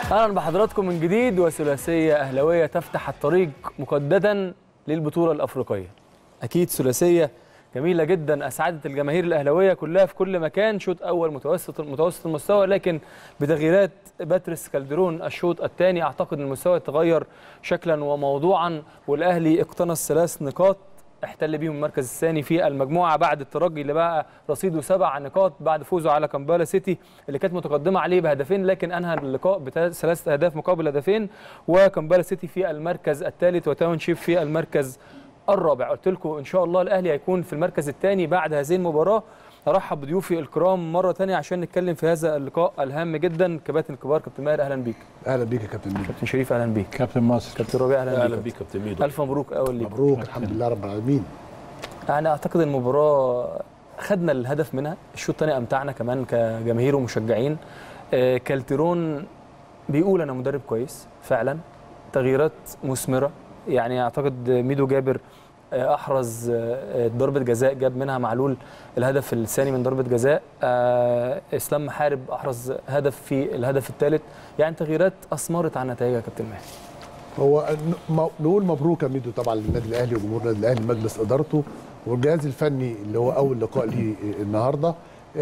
اهلا بحضراتكم من جديد وثلاثيه اهلاويه تفتح الطريق مجددا للبطوله الافريقيه اكيد ثلاثيه جميله جدا اسعدت الجماهير الاهلاويه كلها في كل مكان شوط اول متوسط متوسط المستوى لكن بتغييرات باتريس كالدرون الشوط الثاني اعتقد ان المستوى اتغير شكلا وموضوعا والاهلي اقتنص ثلاث نقاط احتل بيهم المركز الثاني في المجموعه بعد الترجي اللي بقى رصيده سبع نقاط بعد فوزه على كامبالا سيتي اللي كانت متقدمه عليه بهدفين لكن انهى اللقاء بثلاث اهداف مقابل هدفين وكامبالا سيتي في المركز الثالث وتاون شيب في المركز الرابع قلت لكم ان شاء الله الاهلي هيكون في المركز الثاني بعد هذه المباراه ارحب بضيوفي الكرام مره ثانيه عشان نتكلم في هذا اللقاء الهام جدا كباتن الكبار كابتن ماهر اهلا بيك اهلا بيك يا كابتن ميدو كابتن شريف اهلا بيك كابتن مصر كابتن ربيع اهلا, اهلا بيك بيك كابتن ميدو الف مبروك اول ليك مبروك الحمد لله رب العالمين يعني اعتقد المباراه خدنا الهدف منها الشوط الثاني امتعنا كمان كجماهير ومشجعين آه، كالتيرون بيقول انا مدرب كويس فعلا تغييرات مثمره يعني اعتقد ميدو جابر آه، احرز آه، ضربه جزاء جاب منها معلول الهدف الثاني من ضربه جزاء آه، اسلام محارب احرز هدف في الهدف الثالث يعني تغييرات اثمرت على نتائجها يا كابتن ماهر هو ن- م- نقول مبروك يا ميدو طبعا للنادي الاهلي وجمهور النادي الاهلي مجلس ادارته والجهاز الفني اللي هو اول لقاء ليه النهارده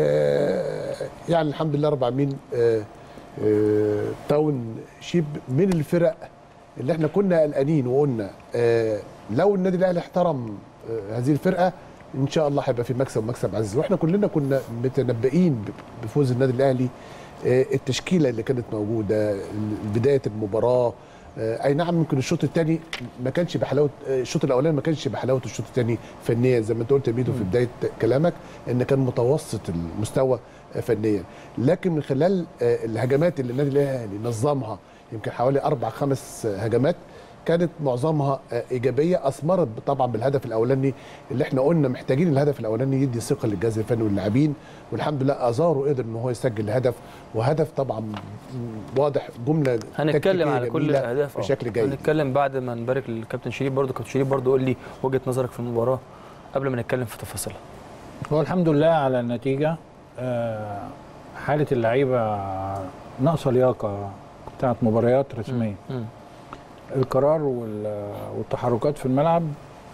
آه، يعني الحمد لله رب العالمين آه، آه، تاون شيب من الفرق اللي احنا كنا قلقانين وقلنا آه، لو النادي الاهلي احترم آه، هذه الفرقه ان شاء الله هيبقى في مكسب مكسب عزيز واحنا كلنا كنا متنبئين ب- بفوز النادي الاهلي آه، التشكيله اللي كانت موجوده بدايه المباراه آه، اي نعم يمكن الشوط الثاني ما كانش بحلاوه آه، الشوط الاولاني ما كانش بحلاوه الشوط الثاني فنيا زي ما انت قلت يا ميدو في بدايه كلامك ان كان متوسط المستوى آه، فنيا لكن من خلال آه، الهجمات اللي النادي الاهلي نظمها يمكن حوالي اربع خمس آه، هجمات كانت معظمها آه، ايجابيه اثمرت طبعا بالهدف الاولاني اللي احنا قلنا محتاجين الهدف الاولاني يدي ثقه للجهاز الفني واللاعبين والحمد لله ازارو قدر ان هو يسجل هدف وهدف طبعا م- واضح جمله هنتكلم تكتيكية على كل جميلة الاهداف آه. بشكل جيد هنتكلم بعد ما نبارك للكابتن شريف برضه كابتن شريف برضه قول لي وجهه نظرك في المباراه قبل ما نتكلم في تفاصيلها هو الحمد لله على النتيجة آه، حالة اللعيبة ناقصة لياقة بتاعت مباريات رسمية مم. القرار وال- والتحركات في الملعب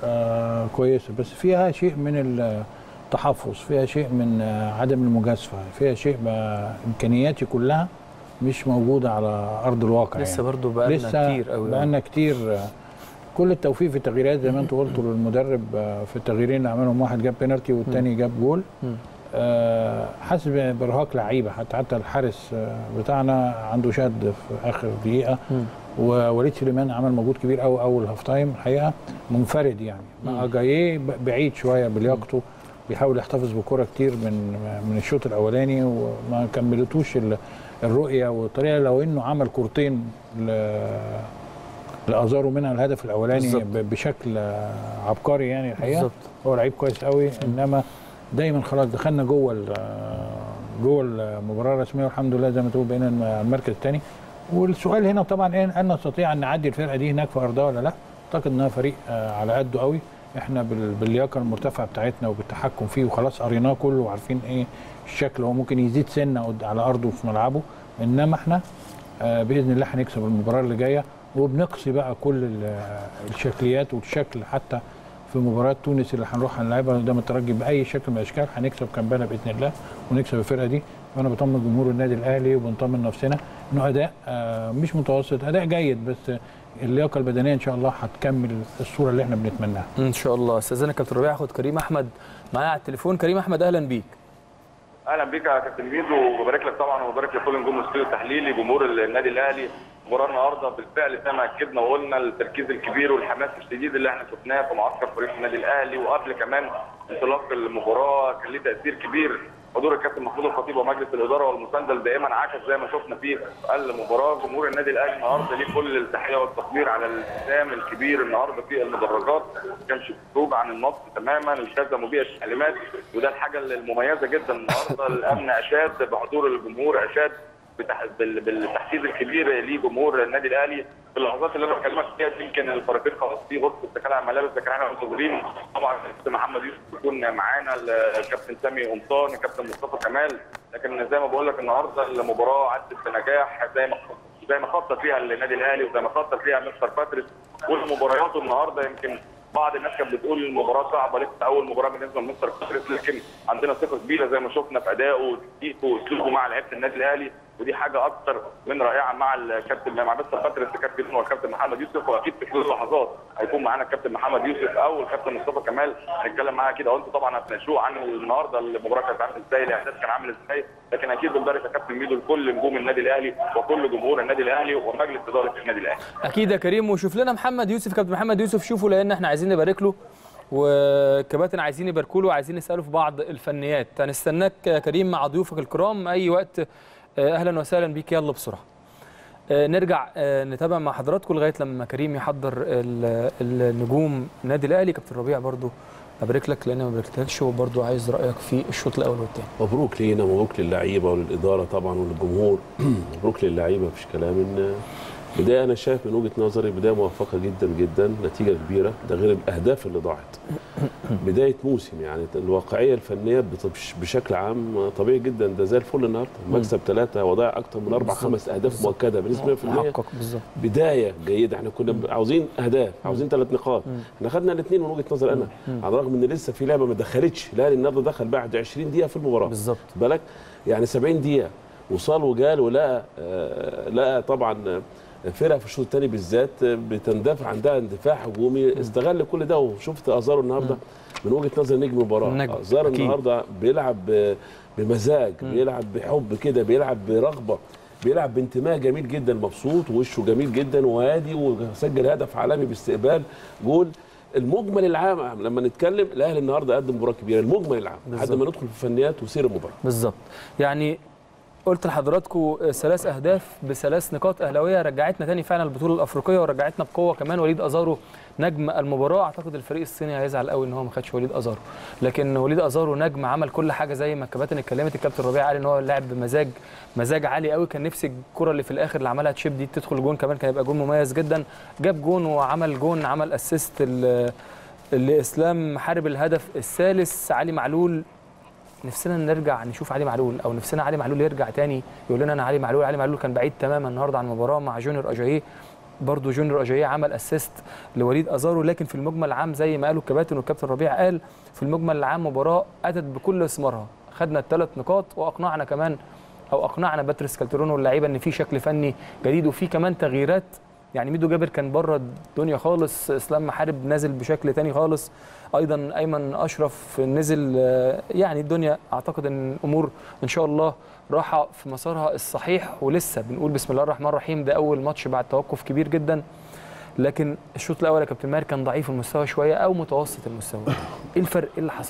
آه، كويسة بس فيها شيء من التحفظ فيها شيء من آه، عدم المجازفة فيها شيء ما- إمكانياتي كلها مش موجودة على أرض الواقع لسه يعني. برضه بقالنا لسه كتير قوي بقالنا كتير آه، كل التوفيق في التغييرات زي ما انتوا قلتوا للمدرب آه، في التغييرين اللي عملهم واحد جاب بينالتي والتاني جاب جول مم. آه، حاسس بارهاق لعيبه حتى حتى الحارس آه، بتاعنا عنده شد في اخر دقيقه مم. ووليد سليمان عمل مجهود كبير قوي اول هاف تايم الحقيقه منفرد يعني مع جاييه ب- بعيد شويه بلياقته بيحاول يحتفظ بكره كتير من من الشوط الاولاني وما كملتوش ال- الرؤيه والطريقه لو انه عمل كورتين ل- لازارو منها الهدف الاولاني بالظبط. ب- بشكل آه، عبقري يعني الحقيقه بالظبط هو لعيب كويس قوي انما دايما خلاص دخلنا جوه ال- جوه المباراه الرسميه والحمد لله زي ما تقول بقينا الم- المركز الثاني والسؤال هنا طبعا ايه هل نستطيع ان نعدي الفرقه دي هناك في ارضها ولا لا؟ اعتقد انها فريق آه، على قده قوي احنا بال- باللياقه المرتفعه بتاعتنا وبالتحكم فيه وخلاص قريناه كله وعارفين ايه الشكل هو ممكن يزيد سنه قد- على ارضه في ملعبه انما احنا آه، باذن الله هنكسب المباراه اللي جايه وبنقصي بقى كل ال- الشكليات والشكل حتى في مباراه تونس اللي هنروح هنلعبها قدام الترجي باي شكل من الاشكال هنكسب كامبالا باذن الله ونكسب الفرقه دي وانا بطمن جمهور النادي الاهلي وبنطمن نفسنا انه اداء آه، مش متوسط اداء جيد بس اللياقه البدنيه ان شاء الله هتكمل الصوره اللي احنا بنتمناها ان شاء الله استاذنا كابتن ربيع هاخد كريم احمد معايا على التليفون كريم احمد اهلا بيك اهلا بيك يا كابتن ميدو وببارك لك طبعا وببارك لكل نجوم الاستوديو التحليلي جمهور النادي الاهلي مباراه النهارده بالفعل زي ما اكدنا وقلنا التركيز الكبير والحماس الشديد اللي احنا شفناه في معسكر فريق النادي الاهلي وقبل كمان انطلاق المباراه كان ليه تاثير كبير حضور الكابتن محمود الخطيب ومجلس الاداره والمسانده اللي دائما عكس زي ما شفنا في المباراه جمهور النادي الاهلي النهارده ليه كل التحيه والتقدير على الالتزام الكبير النهارده في المدرجات ما كانش خروج عن النص تماما التزموا بيه التعليمات وده الحاجه المميزه جدا النهارده الامن اشاد بحضور الجمهور اشاد بتح... بال... بالتحفيز الكبير لجمهور النادي الاهلي في اللحظات اللي انا بكلمك فيها دي يمكن الفريقين خلاص في غرفه استكانه على الملابس لكن احنا منتظرين طبعا الكابتن محمد يوسف يكون معانا الكابتن سامي قمصان الكابتن مصطفى كمال لكن زي ما بقول لك النهارده المباراه عدت بنجاح زي ما زي ما خطط فيها النادي الاهلي وزي ما خطط فيها مستر باتريس والمباريات النهارده يمكن بعض الناس كانت بتقول المباراه صعبه لسه اول مباراه بالنسبه لمستر باتريس لكن عندنا ثقه كبيره زي ما شفنا في ادائه وتكتيكه واسلوبه مع لعيبه النادي الاهلي ودي حاجه اكتر من رائعه مع الكابتن مع مستر باتريس الكابتن هو الكابتن محمد يوسف واكيد في خلال اللحظات هيكون معانا الكابتن محمد يوسف او الكابتن مصطفى كمال هنتكلم معاه كده وانتم طبعا هتناقشوه عن النهارده المباراه كانت عامله ازاي الاحداث كان عامل ازاي لكن اكيد بنبارك يا كابتن ميدو لكل نجوم النادي الاهلي وكل جمهور النادي الاهلي ومجلس اداره النادي الاهلي اكيد يا كريم وشوف لنا محمد يوسف كابتن محمد يوسف شوفوا لان احنا عايزين نبارك له وكباتن عايزين يباركوا له وعايزين نساله في بعض الفنيات هنستناك يا كريم مع ضيوفك الكرام اي وقت آه، اهلا وسهلا بيك يلا بسرعه آه، نرجع آه، نتابع مع حضراتكم لغايه لما كريم يحضر ال- النجوم النادي الاهلي كابتن ربيع برضو ابارك لك لان ما باركتلكش وبرضو عايز رايك في الشوط الاول والثاني مبروك لينا مبروك للعيبه وللاداره طبعا وللجمهور مبروك للعيبه مفيش كلام ان بدايه انا شايف من وجهه نظري بدايه موفقه جدا جدا نتيجه كبيره ده غير الاهداف اللي ضاعت بدايه موسم يعني الواقعيه الفنيه بت- بشكل عام طبيعي جدا ده زي الفل النهارده مكسب ثلاثه وضيع اكتر من اربع بالظبط، خمس اهداف بالظبط. مؤكده بنسبه 100% محقق بالظبط بدايه جيده احنا كنا عاوزين اهداف عاوزين ثلاث نقاط احنا خدنا الاثنين من وجهه نظر انا على الرغم ان لسه في لعبه ما دخلتش الاهلي النهارده دخل بعد 20 دقيقه في المباراه بالظبط بالك يعني 70 دقيقه وصال وجال ولقى آه، لقى طبعا آه، فرقه في الشوط الثاني بالذات آه، بتندفع عندها اندفاع هجومي استغل كل ده وشفت ازارو النهارده من وجهه نظر نجم المباراه نجم، ازارو أكيد. النهارده بيلعب ب- بمزاج بيلعب بحب كده بيلعب برغبه بيلعب بانتماء جميل جدا مبسوط وشه جميل جدا وهادي وسجل هدف عالمي باستقبال جول المجمل العام لما نتكلم الاهلي النهارده قدم مباراه كبيره المجمل العام لحد بالظبط. ما ندخل في الفنيات وسير المباراه بالظبط يعني قلت لحضراتكم ثلاث اهداف بثلاث نقاط اهلاويه رجعتنا تاني فعلا البطوله الافريقيه ورجعتنا بقوه كمان وليد ازارو نجم المباراه اعتقد الفريق الصيني هيزعل قوي ان هو ما خدش وليد ازارو لكن وليد ازارو نجم عمل كل حاجه زي ما الكباتن اتكلمت الكابتن ربيع قال ان هو لعب بمزاج مزاج عالي قوي كان نفسي الكره اللي في الاخر اللي عملها تشيب دي تدخل جون كمان كان يبقى جون مميز جدا جاب جون وعمل جون عمل اسيست ال- اللي اسلام محارب الهدف الثالث علي معلول نفسنا نرجع نشوف علي معلول او نفسنا علي معلول يرجع تاني يقول لنا انا علي معلول علي معلول كان بعيد تماما النهارده عن المباراه مع جونيور اجاييه برضه جونيور اجاييه عمل اسيست لوليد ازارو لكن في المجمل العام زي ما قالوا الكباتن والكابتن ربيع قال في المجمل العام مباراه اتت بكل ثمارها خدنا الثلاث نقاط واقنعنا كمان او اقنعنا باتريس كالترون واللعيبه ان في شكل فني جديد وفي كمان تغييرات يعني ميدو جابر كان بره الدنيا خالص اسلام محارب نازل بشكل تاني خالص ايضا ايمن اشرف نزل آه، يعني الدنيا اعتقد ان الامور ان شاء الله راحه في مسارها الصحيح ولسه بنقول بسم الله الرحمن الرحيم ده اول ماتش بعد توقف كبير جدا لكن الشوط الاول يا كابتن ماهر كان ضعيف المستوى شويه او متوسط المستوى ايه الفرق ايه اللي حصل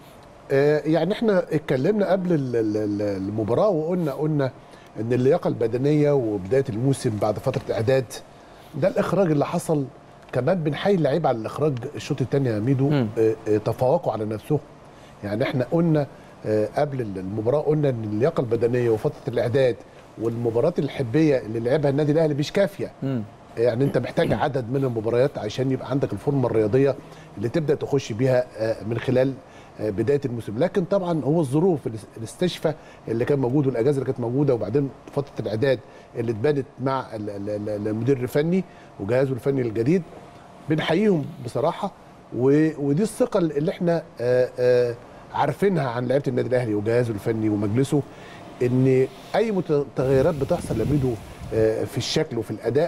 آه، يعني احنا اتكلمنا قبل ال- ال- ال- المباراه وقلنا قلنا ان اللياقه البدنيه وبدايه الموسم بعد فتره اعداد ده الاخراج اللي حصل كمان بنحيي اللعيبه على الاخراج الشوط الثاني يا ميدو مم. آه، آه، تفوقوا على نفسهم يعني احنا قلنا آه، قبل المباراه قلنا ان اللياقه البدنيه وفتره الاعداد والمباريات الحبيه اللي لعبها النادي الاهلي مش كافيه امم يعني انت محتاج عدد من المباريات عشان يبقى عندك الفورمه الرياضيه اللي تبدا تخش بيها آه، من خلال آه، بدايه الموسم لكن طبعا هو الظروف الاس- الاستشفاء اللي كان موجود والاجازه اللي كانت موجوده وبعدين فتره الاعداد اللي اتبنت مع ال- ال- ال- المدير الفني وجهازه الفني الجديد بنحييهم بصراحه و- ودي الثقه اللي احنا آه، آه، عارفينها عن لعيبه النادي الاهلي وجهازه الفني ومجلسه ان اي مت- تغيرات بتحصل لميدو آه، في الشكل وفي الاداء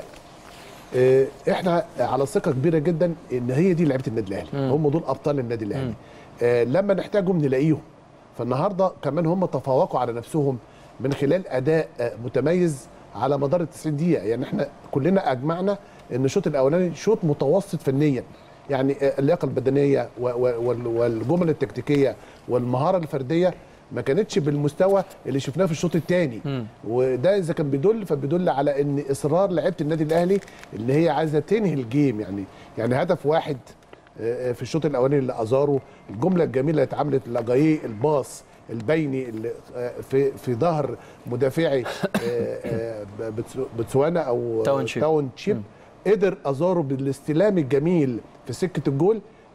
آه، احنا على ثقه كبيره جدا ان هي دي لعيبه النادي الاهلي مم. هم دول ابطال النادي الاهلي مم. آه، لما نحتاجهم نلاقيهم فالنهارده كمان هم تفوقوا على نفسهم من خلال اداء آه، متميز على مدار ال 90 دقيقه يعني احنا كلنا اجمعنا ان الشوط الاولاني شوط متوسط فنيا يعني آه، اللياقه البدنيه و- و- وال- والجمل التكتيكيه والمهاره الفرديه ما كانتش بالمستوى اللي شفناه في الشوط الثاني مم. وده اذا كان بيدل فبيدل على ان اصرار لعيبه النادي الاهلي اللي هي عايزه تنهي الجيم يعني يعني هدف واحد آه، في الشوط الاولاني اللي ازارو الجمله الجميله اللي اتعملت لاجاييه الباص البيني اللي آه، في في ظهر مدافعي آه، آه، بتسو- بتسوانا او تاون شيب. تاون شيب قدر ازارو بالاستلام الجميل في سكه الجول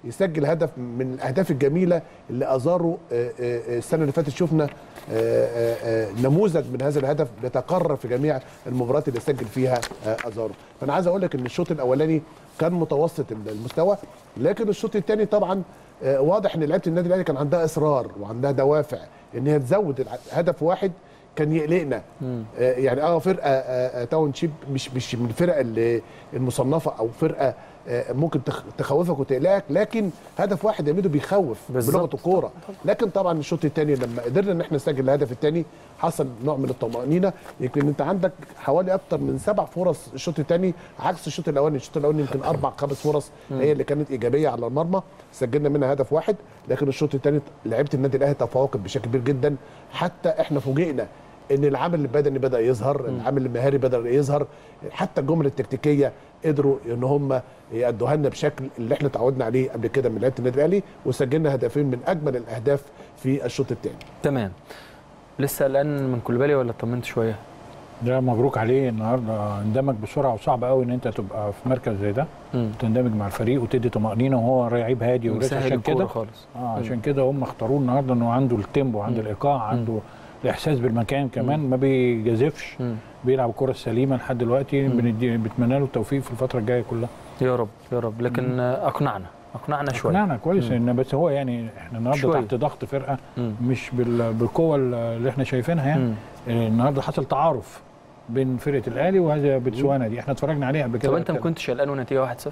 يسجل هدف من الاهداف الجميله اللي ازاروا آه، آه، آه، السنه اللي فاتت شفنا آه، آه، آه، نموذج من هذا الهدف بيتكرر في جميع المباريات اللي سجل فيها آه، ازارو فانا عايز اقول لك ان الشوط الاولاني كان متوسط المستوى لكن الشوط الثاني طبعا آه، واضح ان لعيبه النادي الاهلي كان عندها اصرار وعندها دوافع ان هي تزود الع- هدف واحد كان يقلقنا آه، يعني اه فرقه آه، آه، تاون شيب مش مش من الفرق اللي المصنفه او فرقه آه، ممكن تخ- تخوفك وتقلقك لكن هدف واحد يا ميدو بيخوف بالظبط. بلغه الكوره لكن طبعا الشوط الثاني لما قدرنا ان احنا نسجل الهدف الثاني حصل نوع من الطمانينه يمكن انت عندك حوالي اكتر من سبع فرص الشوط الثاني عكس الشوط الاولاني الشوط الاولاني يمكن اربع خمس فرص هي اللي كانت ايجابيه على المرمى سجلنا منها هدف واحد لكن الشوط الثاني لعيبه النادي الاهلي تفوقت بشكل كبير جدا حتى احنا فوجئنا ان العامل البدني بدا يظهر العامل المهاري بدا يظهر حتى الجمل التكتيكيه قدروا ان هم يأدوها لنا بشكل اللي احنا تعودنا عليه قبل كده من لعيبه النادي الاهلي وسجلنا هدفين من اجمل الاهداف في الشوط الثاني تمام لسه قلقان من كولوبالي ولا اطمنت شويه ده مبروك عليه النهارده اندمج بسرعه وصعب قوي ان انت تبقى في مركز زي ده مم. تندمج مع الفريق وتدي طمانينه وهو لعيب هادي وراسي مسهل عشان الكورة كده خالص اه عشان كده هم اختاروه النهارده انه عنده التيمبو عنده الايقاع عنده الاحساس بالمكان كمان ما بيجازفش مم. بيلعب الكره السليمه لحد دلوقتي بندي بتمنى له التوفيق في الفتره الجايه كلها يا رب يا رب لكن آه، اقنعنا اقنعنا شويه اقنعنا كويس ان بس هو يعني احنا النهارده شوية. تحت ضغط فرقه مم. مش بال- بالقوه اللي احنا شايفينها يعني مم. آه، النهارده حصل تعارف بين فرقه الاهلي وهذا بتسوانا دي احنا اتفرجنا عليها قبل كده طب انت ما كده. كنتش قلقان والنتيجه 1-0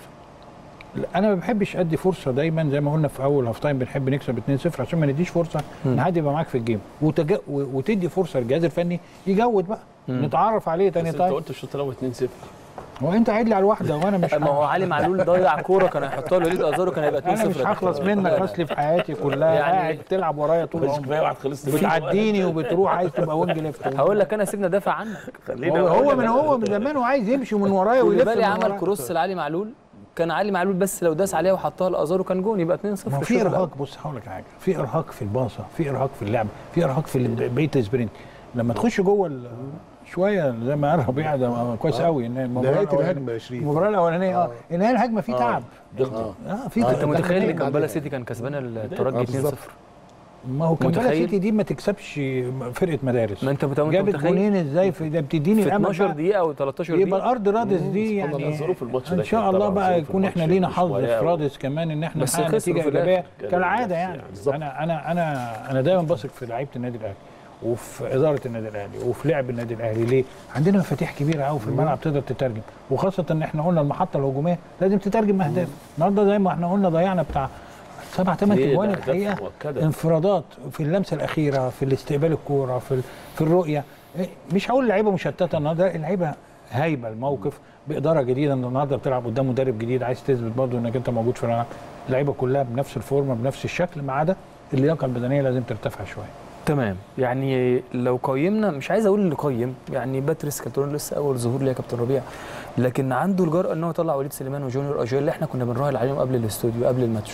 انا ما بحبش ادي فرصه دايما زي ما قلنا في اول هاف تايم بنحب نكسب 2-0 عشان ما نديش فرصه ان حد يبقى معاك في الجيم وتج... و- وتدي فرصه للجهاز الفني يجود بقى نتعرف عليه بس تاني انت طيب قلت الشوط الاول 2-0 هو انت قاعد لي على الواحده وانا مش ما هو علي معلول ضيع كوره كان هيحطها لوليد ازارو كان هيبقى 2-0 انا مش هخلص منك اصلي في حياتي كلها يعني- قاعد بتلعب ورايا طول مش عمرك كفايه واحد خلصت بتعديني وبتروح عايز تبقى وينج ليفت هقول لك انا سيبنا دافع عنك هو, هو من هو من زمان وعايز يمشي من ورايا ويلف كولوبالي من عمل ورايا. كروس لعلي معلول كان علي معلول بس لو داس عليها وحطها لازارو كان جون يبقى 2-0 ما هو الشوط في الأول. ارهاق بص هقول لك حاجه في ارهاق في الباصه في ارهاق في اللعب في ارهاق في ال- بقيه السبرنت لما تخش جوه ال- شويه زي ما قال ربيع ده كويس قوي ان المباراه نهايه الأولانية- الهجمه يا شريف المباراه الاولانيه اه انهاء الهجمه فيه تعب اه اه في انت متخيل ان داخلين كامبالا عليها. سيتي كان كسبان آه، الترجي 2-0 بالظبط. ما هو كان متخيل؟ سيتي دي ما تكسبش فرقه مدارس ما انت بت- انت جابت متخيل جونين ازاي في ده بتديني في الامل 12 بقى. دقيقه او 13 يبقى دقيقه الارض رادس دي سبحان الله، يعني ظروف الماتش ان ده شاء كانت الله طبعاً بقى ظروف يكون احنا لينا الماتش حظ مش في مريحة. رادس كمان ان احنا بس نحقق خسروا نتيجه في الآخر. ايجابيه كان كالعاده نفس يعني يعني، بالظبط. انا انا انا انا دايما بثق في لعيبه النادي الاهلي وفي اداره النادي الاهلي وفي لعب النادي الاهلي ليه؟ عندنا مفاتيح كبيره قوي في الملعب تقدر تترجم وخاصه ان احنا قلنا المحطه الهجوميه لازم تترجم اهداف النهارده زي ما احنا قلنا ضيعنا بتاع سبع ثمان ليه؟ اجوان ده أهداف الحقيقه مؤكدة. انفرادات في اللمسه الاخيره في الاستقبال الكوره في ال- في الرؤيه إيه، مش هقول لعيبه مشتته النهارده اللعيبه هايبه الموقف باداره جديده انت النهارده بتلعب قدام مدرب جديد عايز تثبت برضه انك انت موجود في الملعب اللعيبه كلها بنفس الفورمه بنفس الشكل ما عدا اللياقه البدنيه لازم ترتفع شويه تمام يعني لو قيمنا مش عايز اقول نقيم يعني باتريس كالترون لسه اول ظهور ليه يا كابتن ربيع لكن عنده الجرأه ان هو يطلع وليد سليمان وجونيور اجاي اللي احنا كنا بنراهن عليهم قبل الاستوديو قبل الماتش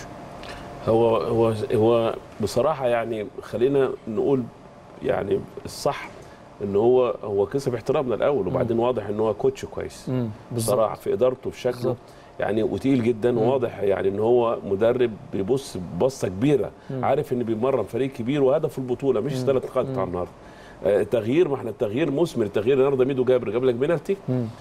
هو هو هو بصراحه يعني خلينا نقول يعني الصح ان هو هو كسب احترامنا الاول وبعدين واضح ان هو كوتش كويس امم بصراحه في ادارته في شكله بالظبط. يعني وتقيل جدا وواضح يعني ان هو مدرب بيبص بصه كبيره عارف ان بيمرن فريق كبير وهدف البطوله مش ثلاث نقاط بتاع النهارده آه، تغيير ما احنا التغيير مثمر التغيير النهارده ميدو جابر جاب لك بينالتي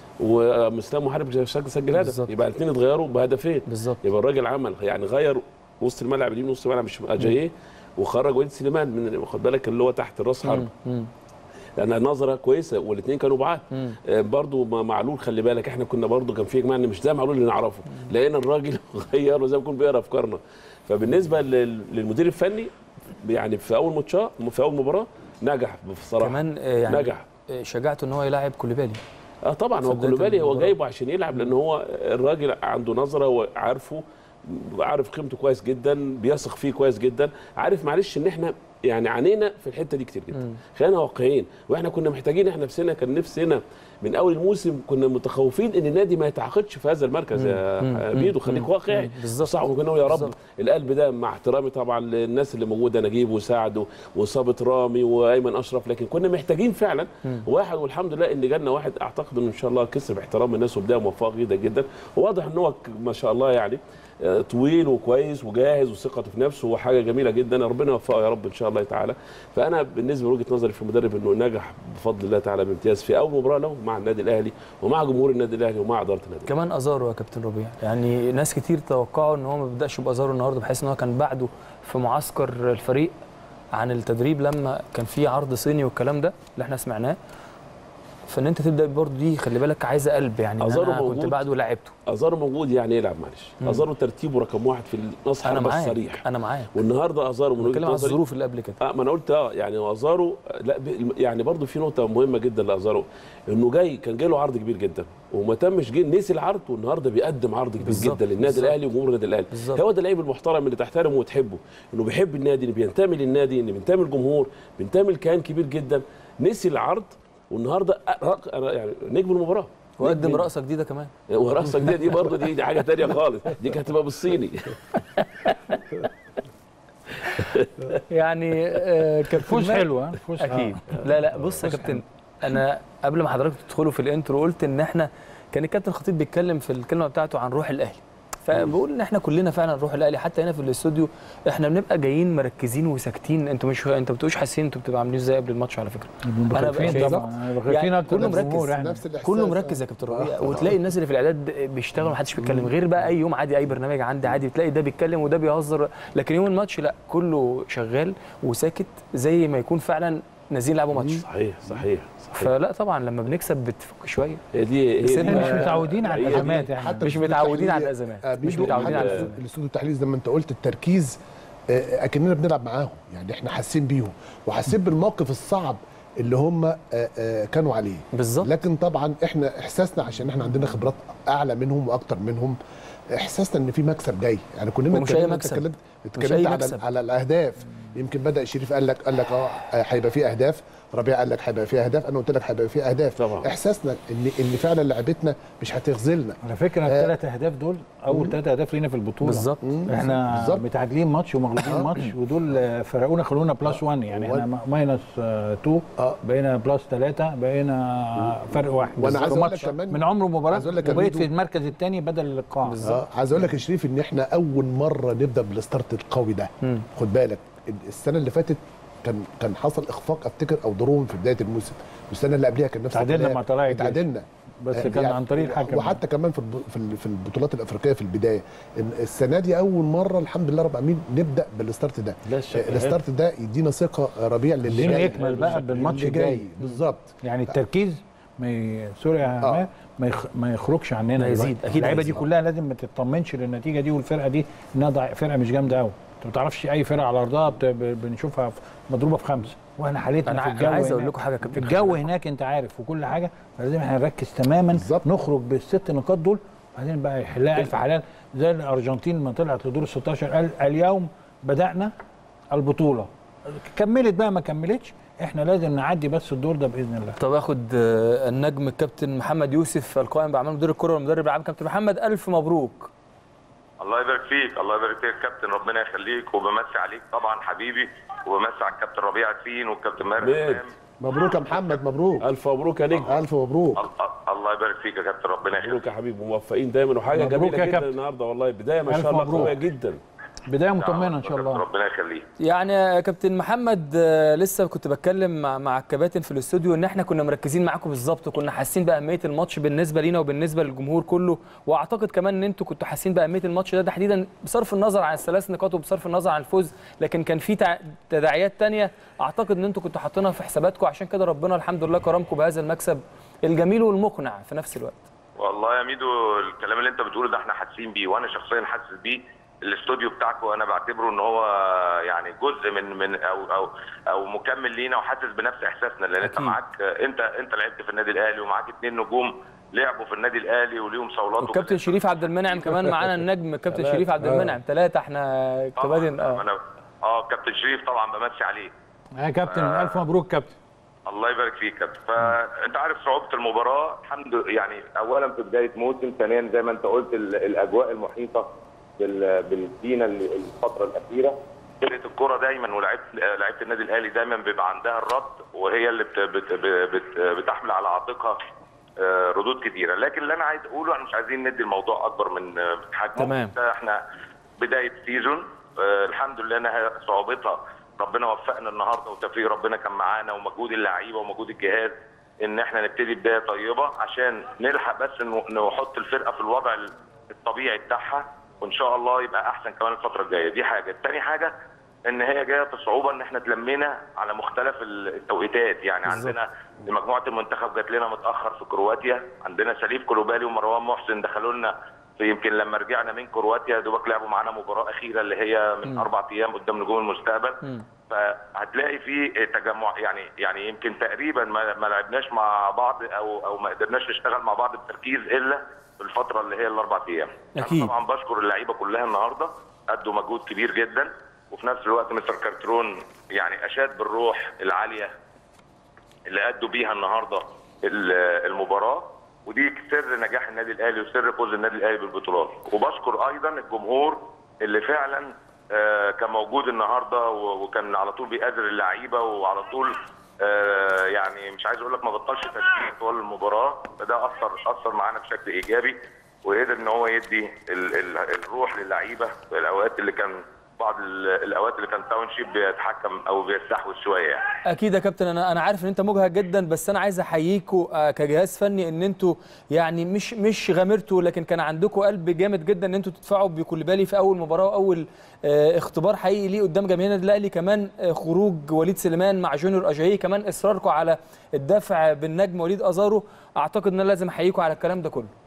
ومسلم محارب شكل سجل هدف بالظبط. يبقى الاثنين اتغيروا بهدفين بالظبط يبقى الراجل عمل يعني غير وسط الملعب اليمين وسط الملعب مش اجاييه وخرج وليد سليمان من واخد بالك اللي هو تحت الراس حرب مم. لان نظره كويسه والاثنين كانوا بعاد آه، برضو مع معلول خلي بالك احنا كنا برضو كان في اجماع ان مش ده معلول اللي نعرفه لقينا الراجل غيره زي ما يكون بيقرا افكارنا فبالنسبه لل- للمدير الفني يعني في اول ماتش في اول مباراه نجح بصراحه كمان آه، يعني نجح آه، شجاعته ان هو يلاعب كوليبالي اه طبعا في هو بداية كولوبالي هو المباراة. جايبه عشان يلعب لان هو الراجل عنده نظره وعارفه عارف قيمته كويس جدا بيثق فيه كويس جدا عارف معلش ان احنا يعني عانينا في الحته دي كتير جدا خلينا واقعيين واحنا كنا محتاجين احنا نفسنا كان نفسنا من اول الموسم كنا متخوفين ان النادي ما يتعاقدش في هذا المركز يا ميدو خليك واقعي بالظبط. صح وكنا نقول يا رب بالظبط. القلب ده مع احترامي طبعا للناس اللي موجوده نجيب وسعد و- وصابت رامي وايمن اشرف لكن كنا محتاجين فعلا واحد والحمد لله ان جالنا واحد اعتقد انه ان شاء الله كسب احترام الناس وبدايه موفقه جدا جدا وواضح ان هو ك- ما شاء الله يعني آه، طويل وكويس وجاهز وثقته في نفسه وحاجه جميله جدا ربنا يوفقه يا رب ان شاء الله تعالى فانا بالنسبه لوجهه نظري في المدرب انه نجح بفضل الله تعالى بامتياز في اول مباراه له مع النادي الاهلي ومع جمهور النادي الاهلي ومع اداره النادي الأهلي. كمان ازارو يا كابتن ربيع يعني ناس كتير توقعوا ان هو ما بيبداش بازارو النهارده بحيث ان هو كان بعده في معسكر الفريق عن التدريب لما كان في عرض صيني والكلام ده اللي احنا سمعناه فان انت تبدا برضه دي خلي بالك عايزه قلب يعني إن أزارو انا كنت موجود. بعده لعبته ازارو موجود يعني يلعب معلش مم. ازارو ترتيبه رقم واحد في النص انا حربة معاك الصريح انا معاك والنهارده ازارو من بتكلم وجهه على نظري الظروف اللي قبل كده اه ما انا قلت اه يعني هو ازارو لا ب- يعني برضه في نقطه مهمه جدا لازارو انه جاي كان جاي له عرض كبير جدا وما تمش جه نسي العرض والنهارده بيقدم عرض كبير بالظبط، جدا للنادي بالظبط. الاهلي وجمهور النادي الاهلي بالظبط. هو ده اللعيب المحترم اللي تحترمه وتحبه انه بيحب النادي انه بينتمي للنادي انه بينتمي للجمهور بينتمي لكيان كبير جدا نسي العرض والنهارده رق- يعني نجم المباراه وقدم نجم- رقصه جديده كمان ورقصه جديده دي برضه دي, دي حاجه تانية خالص دي كانت هتبقى بالصيني يعني آه، كابتن فوز ماهر- حلو ها فوز اكيد لا لا بص يا كابتن انا قبل ما حضرتك تدخلوا في الانترو قلت ان احنا كان الكابتن خطيب بيتكلم في الكلمه بتاعته عن روح الاهلي فبقول ان احنا كلنا فعلا روح الاهلي حتى هنا في الاستوديو احنا بنبقى جايين مركزين وساكتين انتوا مش انتوا ما بتبقوش حاسين انتوا بتبقوا عاملين ازاي قبل الماتش على فكره انا أنا خايفين بقى- طبعا خايفين يعني اكتر كله من مركز. الجمهور يعني نفس الاحساس كله مركز يا كابتن ربيع آه. وتلاقي الناس اللي في الاعداد بيشتغلوا محدش بيتكلم غير بقى اي يوم عادي اي برنامج عندي عادي بتلاقي ده بيتكلم وده بيهزر لكن يوم الماتش لا كله شغال وساكت زي ما يكون فعلا نازلين يلعبوا ماتش صحيح صحيح صحيح فلا طبعا لما بنكسب بتفك شويه هي دي بس هي إحنا دي مش متعودين على هي دي- الازمات يعني حتى مش في الاستوديو متعودين على التحليلي- الازمات آه، مش ميدو، متعودين حتى على في الازمات الاستوديو التحليلي زي ما انت قلت التركيز آه، اكننا بنلعب معاهم يعني احنا حاسين بيهم وحاسين بالموقف الصعب اللي هم آه، آه، كانوا عليه بالظبط لكن طبعا احنا احساسنا عشان احنا عندنا خبرات اعلى منهم واكتر منهم احساسنا ان في مكسب جاي يعني كلنا ومش أي اتكلمنا- مكسب. اتكلمت مش اتكلمت أي على مكسب. على الاهداف يمكن بدا شريف قال لك قال لك اه هيبقى في اهداف ربيع قال لك هيبقى في اهداف انا قلت لك هيبقى في اهداف طبعا. احساسنا ان ان فعلا لعبتنا مش هتخذلنا على فكره آه. الثلاث اهداف دول اول ثلاث اهداف لينا في البطوله بالظبط احنا بالظبط. متعادلين ماتش ومغلوبين ماتش ودول آه، فرقونا خلونا بلس 1 يعني و- احنا ماينس 2 اه بقينا بلس 3 بقينا فرق واحد وأنا عايز في أقول لك ماتش كمان- من عمر مباراه عايز أقول لك يا وبقيت ميدو- في المركز الثاني بدل اللقاء اه عايز اقول لك يا شريف ان احنا اول مره نبدا بالستارت القوي ده مم. خد بالك السنه اللي فاتت كان كان حصل اخفاق افتكر او ضروم في بدايه الموسم والسنه اللي قبلها كان نفس تعادلنا الكلام. مع طلائع الجيش. تعادلنا بس آه، كان عن طريق الحكم وحتى كمان في الب- في ال- في البطولات الافريقيه في البدايه إن السنه دي اول مره الحمد لله رب العالمين نبدا بالستارت ده لا شك. آه، الستارت ده يدينا ثقه ربيع للي عايزين جاي نكمل بقى بالماتش اللي جاي الجاي بالظبط يعني التركيز ما ي... سوري يا آه. عماد ما, يخ... ما يخرجش عننا ما يزيد، دلوقتي. أكيد اللعيبه دي هيزيد. كلها لازم ما تطمنش للنتيجه دي والفرقه دي انها ضع... فرقه مش جامده قوي انت ما تعرفش اي فرقه على ارضها بت... ب- بنشوفها في... مضروبه في خمسه واحنا حالتنا انا في ع- الجو انا عايز اقول هناك. لكم حاجه يا في كابتن الجو هناك انت عارف وكل حاجه فلازم احنا نركز تماما بالظبط. نخرج بالست نقاط دول وبعدين بقى يحلها الف حلال زي الارجنتين لما طلعت لدور ال 16 قال اليوم بدانا البطوله كملت بقى ما كملتش احنا لازم نعدي بس الدور ده باذن الله طب اخد آه، النجم الكابتن محمد يوسف القائم باعمال مدير الكره والمدرب العام كابتن محمد الف مبروك الله يبارك فيك الله يبارك فيك يا كابتن ربنا يخليك وبمسي عليك طبعا حبيبي وبمسي على الكابتن ربيع ياسين والكابتن ماهر ميد. إمام. مبروك يا محمد مبروك الف مبروك يا نجم الف مبروك ال- الله يبارك فيك يا كابتن ربنا يخليك مبروك يا حبيبي موفقين دايما وحاجه مبروك جميله يا جدا كابتن. النهارده والله بدايه ما ألف شاء الله مبروك. قويه جدا بدايه مطمئنه ان شاء الله ربنا يخليك يعني يا كابتن محمد آه، لسه كنت بتكلم مع, مع الكباتن في الاستوديو ان احنا كنا مركزين معاكم بالظبط وكنا حاسين باهميه الماتش بالنسبه لينا وبالنسبه للجمهور كله واعتقد كمان ان انتوا كنتوا حاسين باهميه الماتش ده تحديدا بصرف النظر عن الثلاث نقاط وبصرف النظر عن الفوز لكن كان في تع- تداعيات تانية اعتقد ان انتوا كنتوا حاطينها في حساباتكم عشان كده ربنا الحمد لله كرمكم بهذا المكسب الجميل والمقنع في نفس الوقت والله يا ميدو الكلام اللي انت بتقوله ده احنا حاسين بيه وانا شخصيا حاسس بيه الاستوديو بتاعكم انا بعتبره ان هو يعني جزء من من او او او مكمل لينا وحاسس بنفس احساسنا لان انت أكيد. معاك انت انت لعبت في النادي الاهلي ومعاك اتنين نجوم لعبوا في النادي الاهلي وليهم صولات والكابتن شريف عبد المنعم كمان معانا النجم كابتن ثلاثة. شريف عبد المنعم ثلاثه احنا طبعا كباتن اه انا اه كابتن شريف طبعا بمسي عليه يا كابتن الف مبروك كابتن الله يبارك فيك كابتن فانت عارف صعوبه المباراه الحمد لله يعني اولا في بدايه موسم ثانيا زي ما انت قلت ال- الاجواء المحيطه بال- بالدينا ال- الفتره الاخيره فرقه الكوره دايما ولاعيبه لعيبه النادي الاهلي دايما بيبقى عندها الرد وهي اللي بت بت بت بتحمل على عاتقها آه، ردود كتيره لكن اللي انا عايز اقوله احنا مش عايزين ندي الموضوع اكبر من آه، من حجمه تمام. ده احنا بدايه سيزون آه، الحمد لله انها صعوبتها ربنا وفقنا النهارده وتوفيق ربنا كان معانا ومجهود اللعيبه ومجهود الجهاز ان احنا نبتدي بدايه طيبه عشان نلحق بس إنه- نحط الفرقه في الوضع الطبيعي بتاعها وان شاء الله يبقى احسن كمان الفتره الجايه دي حاجه تاني حاجه ان هي جايه في صعوبه ان احنا اتلمينا على مختلف التوقيتات يعني بالظبط. عندنا مجموعه المنتخب جات لنا متاخر في كرواتيا عندنا سليف كولوبالي ومروان محسن دخلوا لنا في يمكن لما رجعنا من كرواتيا دوبك لعبوا معانا مباراه اخيره اللي هي من اربع ايام قدام نجوم المستقبل فهتلاقي في تجمع يعني يعني يمكن تقريبا ما, ما لعبناش مع بعض او او ما قدرناش نشتغل مع بعض بتركيز الا في الفتره اللي هي الاربع ايام أكيد. أنا طبعا بشكر اللعيبه كلها النهارده ادوا مجهود كبير جدا وفي نفس الوقت مستر كارترون يعني اشاد بالروح العاليه اللي ادوا بيها النهارده ال- المباراه ودي سر نجاح النادي الاهلي وسر فوز النادي الاهلي بالبطولات وبشكر ايضا الجمهور اللي فعلا آه، كان موجود النهارده و- وكان على طول بيقدر اللعيبه وعلى طول آه، يعني مش عايز اقول لك ما بطلش تشجيع طوال المباراه فده اثر اثر معانا بشكل ايجابي وقدر ان هو يدي ال- ال- الروح للعيبه في الاوقات اللي كان بعض ال- الاوقات اللي كان تاون شيب بيتحكم او بيستحوذ شويه يعني. اكيد يا كابتن انا انا عارف ان انت مجهد جدا بس انا عايز احييكوا آه، كجهاز فني ان انتوا يعني مش مش غامرتوا لكن كان عندكم قلب جامد جدا ان انتوا تدفعوا بكوليبالي في اول مباراه واول آه، اختبار حقيقي ليه قدام جماهير النادي الاهلي كمان آه، خروج وليد سليمان مع جونيور اجايي كمان اصراركم على الدفع بالنجم وليد ازارو اعتقد ان انا لازم احييكوا على الكلام ده كله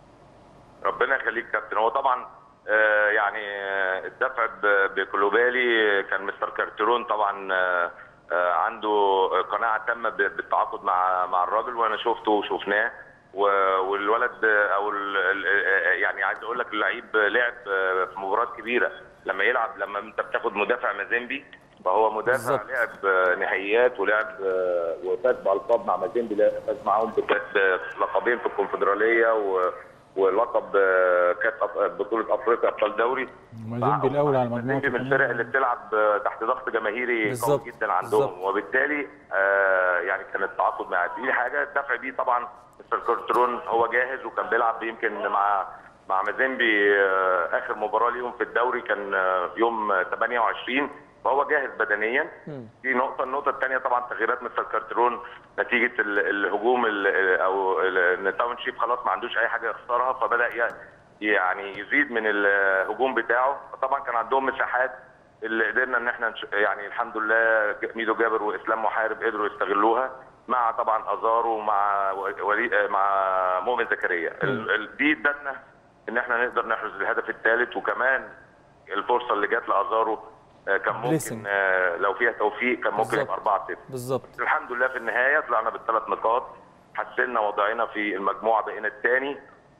ربنا يخليك كابتن هو طبعا آه، يعني آه، الدفع ب- بكلوبالي كان مستر كارترون طبعا آه، آه، عنده قناعه تامه ب- بالتعاقد مع مع الراجل وانا شفته وشفناه و- والولد آه، او ال- ال- آه، يعني عايز اقول لك اللعيب لعب آه، في مباريات كبيره لما يلعب لما انت بتاخد مدافع مازيمبي فهو مدافع بالظبط. لعب آه، نهائيات ولعب آه، وفاز بالقاب مع مازيمبي لا- فاز معاهم بكاس لقبين في الكونفدراليه و ولقب آه، كاس أف- بطوله افريقيا ابطال دوري مازيمبي الاول على مجموعه مازيمبي من الفرق اللي بتلعب آه، تحت ضغط جماهيري بالظبط. قوي جدا عندهم بالظبط. وبالتالي آه، يعني كان التعاقد مع دي حاجه الدفع بيه طبعا مستر كورترون هو جاهز وكان بيلعب يمكن مع مع مازيمبي آه، اخر مباراه ليهم في الدوري كان آه، يوم آه، 28 فهو جاهز بدنيا دي نقطه النقطه الثانيه طبعا تغييرات مستر كارترون نتيجه ال- الهجوم ال- او ال- ان تاون شيب خلاص ما عندوش اي حاجه يخسرها فبدا ي- يعني يزيد من الهجوم بتاعه فطبعا كان عندهم مساحات اللي قدرنا ان احنا نش... يعني الحمد لله ميدو جابر واسلام محارب قدروا يستغلوها مع طبعا ازارو ومع ولي... مع مؤمن زكريا ال... ال... دي ادتنا ان احنا نقدر نحرز الهدف الثالث وكمان الفرصه اللي جت لازارو آه، كان Blessing. ممكن آه، لو فيها توفيق كان ممكن بالظبط. يبقى 4 0 بالظبط الحمد لله في النهايه طلعنا بالثلاث نقاط حسنا وضعنا في المجموعه بقينا الثاني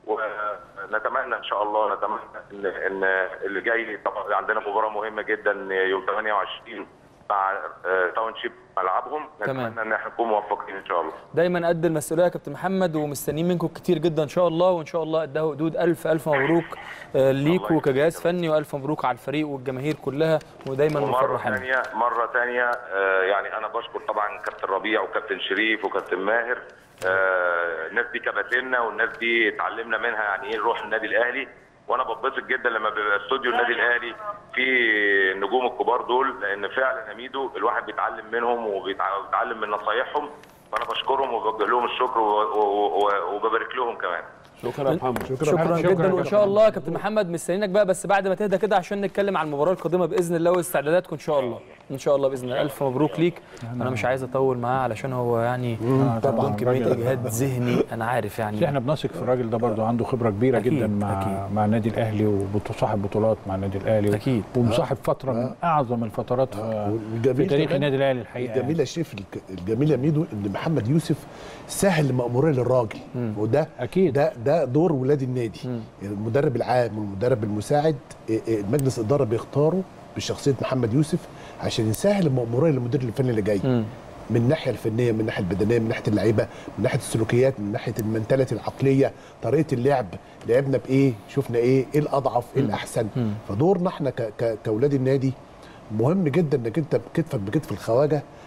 ونتمنى ان شاء الله نتمنى ان ان اللي جاي طبعا عندنا مباراه مهمه جدا يوم 28 مع آه، تاون شيب ملعبهم تمام. نتمنى ان احنا نكون موفقين ان شاء الله دايما قد المسؤوليه يا كابتن محمد ومستنيين منكم كتير جدا ان شاء الله وان شاء الله قدها حدود الف الف مبروك آه، ليكوا يخليك. كجهاز فني والف مبروك على الفريق والجماهير كلها ودايما ومره مفرحين ثانيه مره ثانيه آه، يعني انا بشكر طبعا كابتن ربيع وكابتن شريف وكابتن ماهر آه، الناس دي كباتنا والناس دي اتعلمنا منها يعني ايه روح النادي الاهلي وانا بتبسط جدا لما بيبقى استوديو النادي الاهلي في النجوم الكبار دول لان فعلا يا ميدو الواحد بيتعلم منهم وبيتع- وبيتعلم من نصايحهم فانا بشكرهم وبوجه لهم الشكر و- و- و- وببارك لهم كمان شكرا يا محمد شكرا, شكراً جدا كابتن وان شاء الله يا كابتن محمد مستنيينك بقى بس بعد ما تهدى كده عشان نتكلم عن المباراه القادمه باذن الله واستعداداتكم ان شاء الله ان شاء الله باذن الله الف مبروك ليك انا مش عايز اطول معاه علشان هو يعني طبعاً. عندهم كميه راجل- اجهاد ذهني انا عارف بس يعني احنا بنثق في الراجل ده برضه عنده خبره كبيره أكيد، جدا مع أكيد. مع النادي الاهلي وصاحب بطولات مع النادي الاهلي أكيد. ومصاحب فتره من اعظم الفترات في, والجميل في تاريخ كمان النادي الاهلي الحقيقه الجميل يا شريف الك- الجميل يا ميدو ان محمد يوسف سهل المأمورية للراجل وده أكيد. ده ده دور ولاد النادي المدرب العام والمدرب المساعد إيه، إيه، مجلس الاداره بيختاروا بشخصيه محمد يوسف عشان يسهل المأمورية للمدير الفني اللي جاي من الناحيه الفنيه من الناحيه البدنيه من ناحيه اللعيبه من ناحيه السلوكيات من ناحيه المنتاليتي العقليه طريقه اللعب لعبنا بايه شفنا ايه ايه الاضعف ايه الاحسن فدورنا احنا ك- ك- كاولاد النادي مهم جدا انك انت كتفك بكتف الخواجه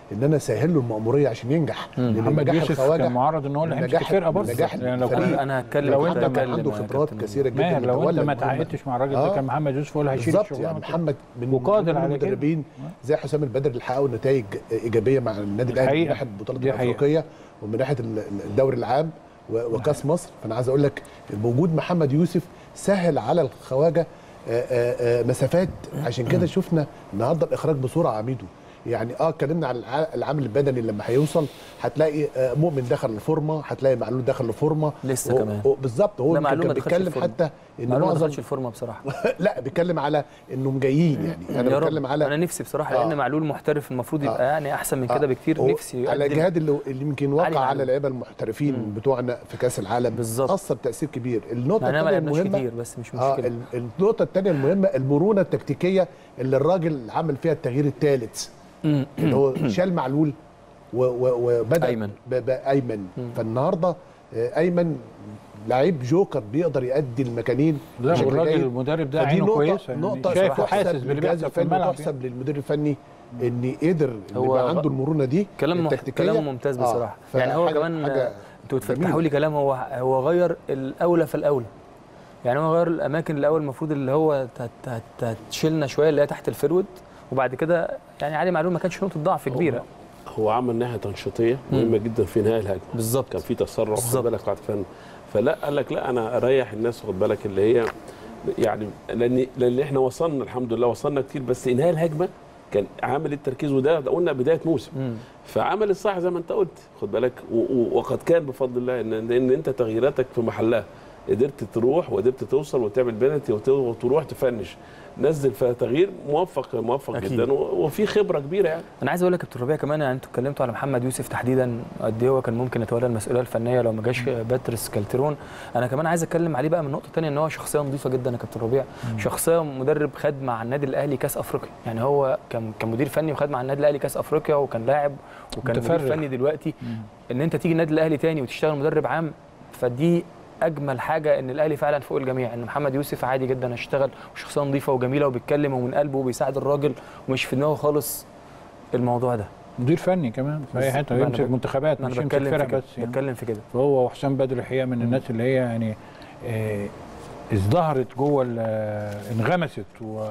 ان انا اسهل له المأموريه عشان ينجح لان محمد نجاح يوسف الخواجه كان معرض ان هو اللي هيمسك نجاح- الفرقه برضه نجاح يعني لو الفريق. كنت انا هتكلم لو كنت انت كان هتكلم عنده يا خبرات كابتن. كثيره جدا ماهر لو انت متولى ما المهمة. تعاقدتش مع الراجل ده آه. كان محمد يوسف هو اللي هيشيل بالظبط الشغلانه يعني كلها. محمد من وقادر من على كده. المدربين زي حسام البدر اللي حققوا نتائج ايجابيه مع النادي الاهلي من حقيقة. ناحيه البطولات دي حقيقة. الافريقيه ومن ناحيه ال- الدوري العام و- وكاس مصر فانا عايز اقول لك وجود محمد يوسف سهل على الخواجه آه، آه، آه، مسافات عشان كده شفنا النهارده الاخراج بسرعه عميدو يعني اه اتكلمنا على الع- العامل البدني لما هيوصل هتلاقي آه، مؤمن دخل الفورمه هتلاقي معلول دخل الفورمه لسه و- كمان. و- بالظبط هو لا، يمكن معلول كان ما دخلش بيتكلم الفورمة. حتى ان معلول ما معظم دخلش الفورمه بصراحه لا بيتكلم على انهم جايين يعني انا يا رب. بتكلم على انا نفسي بصراحه آه. لان معلول محترف المفروض يبقى آه. يعني احسن من آه. كده بكتير هو نفسي على يقدم- الجهاد اللي, اللي يمكن علي وقع معلول. على اللعيبه المحترفين بتوعنا في كاس العالم بالظبط. اثر تاثير كبير النقطه مع اننا ما الثانيه لعبناش المهمه كتير بس مش اه مشكله ال- النقطه الثانيه المهمه المرونه التكتيكيه اللي الراجل عمل فيها التغيير الثالث اللي هو شال معلول و- و- وبدا أيمن. ب- بايمن فالنهارده آه، ايمن لعيب جوكر بيقدر يؤدي المكانين لا بشكل والراجل جيد. المدرب ده فدي عينه نقطة- كويسه يعني نقطة شايف تحسب وحاسس باللي للجهاز بيحصل في الفني الملعب تحسب للمدير الفني ان قدر إن هو يبقى عنده المرونه دي كلام مح... التكتيكية. كلام ممتاز آه، بصراحه يعني هو فحاجة- كمان حاجة انتوا بتفتحوا جميلة. لي كلام هو هو غير الاولى فالاولى يعني هو غير الاماكن الاول المفروض اللي هو تت- تت- تشيلنا شويه اللي هي تحت الفرود وبعد كده يعني علي معلول ما كانش نقطه ضعف كبيره هو عمل ناحيه تنشيطيه مهمه جدا في نهايه الهجمه بالظبط كان في تسرع خد بالظبط. بالك بعد فن فلا قال لك لا انا اريح الناس خد بالك اللي هي يعني لان لان احنا وصلنا الحمد لله وصلنا كتير بس انهاء الهجمه كان عامل التركيز وده ده قلنا بدايه موسم مم. فعمل الصح زي ما انت قلت خد بالك و- و- وقد كان بفضل الله ان ان انت تغييراتك في محلها قدرت تروح وقدرت توصل وتعمل بنالتي وت- وتروح تفنش نزل فتغيير موفق موفق أكيد. جدا و- وفي خبره كبيره يعني انا عايز اقول لك يا كابتن ربيع كمان يعني انتوا اتكلمتوا على محمد يوسف تحديدا قد ايه هو كان ممكن يتولى المسؤوليه الفنيه لو ما جاش باتريس كالترون انا كمان عايز اتكلم عليه بقى من نقطه ثانيه ان هو شخصيه نظيفه جدا يا كابتن ربيع شخصيه مدرب خد مع النادي الاهلي كاس افريقيا يعني هو كان كان مدير فني وخد مع النادي الاهلي كاس افريقيا وكان لاعب وكان مدير متفرغ. فني دلوقتي ان انت تيجي النادي الاهلي تاني وتشتغل مدرب عام فدي اجمل حاجه ان الاهلي فعلا فوق الجميع ان محمد يوسف عادي جدا اشتغل وشخصيه نظيفه وجميله وبيتكلم ومن قلبه وبيساعد الراجل ومش في دماغه خالص الموضوع ده مدير فني كمان في اي بالظبط. حته ما أنا يمسك بك- منتخبات ما مش انا يمسك بتكلم في فرق كده بس يعني بتكلم في كده فهو وحسام بدر الحقيقه من الناس اللي هي يعني آه، ازدهرت جوه ال- آه، انغمست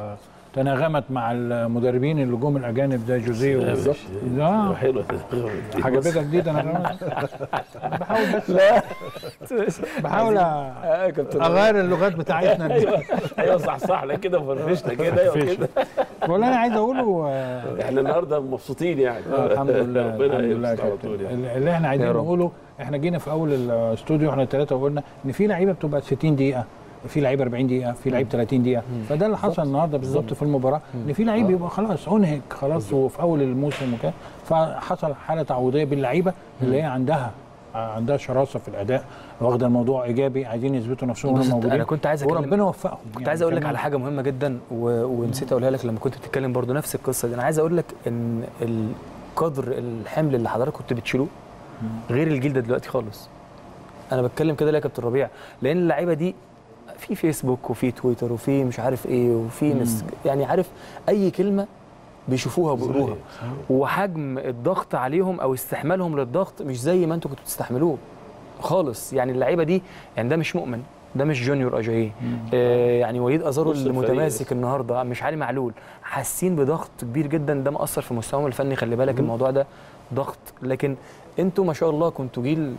وتناغمت مع المدربين اللي جم الاجانب زي جوزيه و- بالظبط آه. حلوه حاجه بيضه جديده انا بحاول بس لا بحاول أ- آه، كابتن اغير اللغات بتاعتنا دي ايوه صح صح لا كده وفرفشنا كده ايوه كده والله انا عايز اقوله آه، احنا النهارده مبسوطين يعني آه، الحمد لله ربنا الحمد لله يا يستر على كابتن. طول يعني. اللي- اللي احنا عايزين يا رب. نقوله احنا جينا في اول الاستوديو احنا الثلاثه وقلنا ان في لعيبه بتبقى 60 دقيقه في لعيبه 40 دقيقه في لعيب 30 دقيقه فده اللي حصل النهارده بالظبط في المباراه ان في لعيب يبقى خلاص انهك خلاص وفي اول الموسم وكده فحصل حاله تعويضيه باللعيبه اللي هي عندها عندها شراسه في الاداء واخده الموضوع ايجابي عايزين يثبتوا نفسهم بص، وهم موجودين انا كنت عايز أكلم- وربنا وفقهم كنت عايز اقول لك على حاجه مهمه جدا و... ونسيت اقولها لك لما كنت بتتكلم برضو نفس القصه دي انا عايز اقول لك ان القدر الحمل اللي حضرتك كنت بتشيلوه غير الجيل ده دلوقتي خالص انا بتكلم كده ليه يا كابتن ربيع لان اللعيبه دي في فيسبوك وفي تويتر وفي مش عارف ايه وفي ناس يعني عارف اي كلمه بيشوفوها وبيقروها وحجم الضغط عليهم او استحمالهم للضغط مش زي ما انتوا كنتوا بتستحملوه خالص يعني اللعيبه دي يعني ده مش مؤمن ده مش جونيور اجاييه آه يعني وليد ازارو نص اللي الفريق متماسك بس. النهارده مش علي معلول حاسين بضغط كبير جدا ده مأثر في مستواهم الفني خلي بالك الموضوع ده ضغط لكن انتوا ما شاء الله كنتوا جيل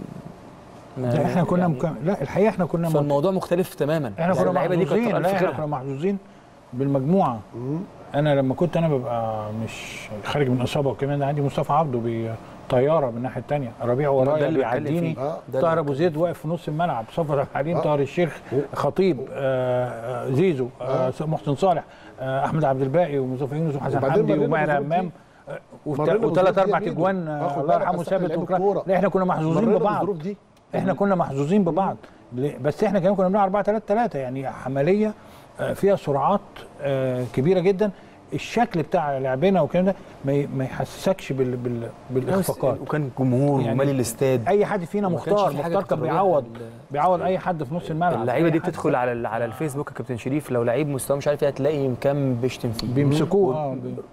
ما- لا احنا كنا يعني مك... لا الحقيقه احنا كنا مك... فالموضوع مختلف تماما احنا يعني كنا اللعيبه دي محظوظين كتر لا الف احنا خيرها كنا محظوظين بالمجموعه انا لما كنت انا ببقى مش خارج من اصابه وكمان عندي مصطفى عبده بطياره من الناحيه الثانيه ربيع ده ورايا اللي بتكلم بيعديني فيه. آه. ده طاهر اللي ابو زيد واقف في نص الملعب صفر عبد الحليم آه. طاهر الشيخ خطيب آه، آه، زيزو آه، محسن صالح آه، احمد عبد الباقي ومصطفى يونس وحسن وبعدين حمدي مرينا وماهر بالظروف دي. همام آه، وت- مرينا وثلاث بالظروف دي اربع يا ميدو. اجوان آه، خد آه، الله بالك يرحمه أصل إحنا ثابت لعيبة وكرة كورة. لا احنا كنا محظوظين مرينا ببعض بالظروف دي احنا كنا محظوظين ببعض ليه؟ بس احنا كمان كنا بنلعب 4 3 3 يعني عمليه آه، فيها سرعات آه، كبيره جدا الشكل بتاع لعبنا والكلام ده ما ي- ما يحسسكش بال بال بالاخفاقات وكان جمهور يعني ومالي الاستاد اي حد فينا وما كانش مختار في حاجة مختار كان تقريباً بيعوض ال- بيعوض اي حد في نص الملعب اللعيبه أي دي حد بتدخل على ال- على الفيسبوك يا كابتن شريف لو لعيب مستواه مش عارف ايه هتلاقي كام بيشتم فيه بيمسكوه اه بي-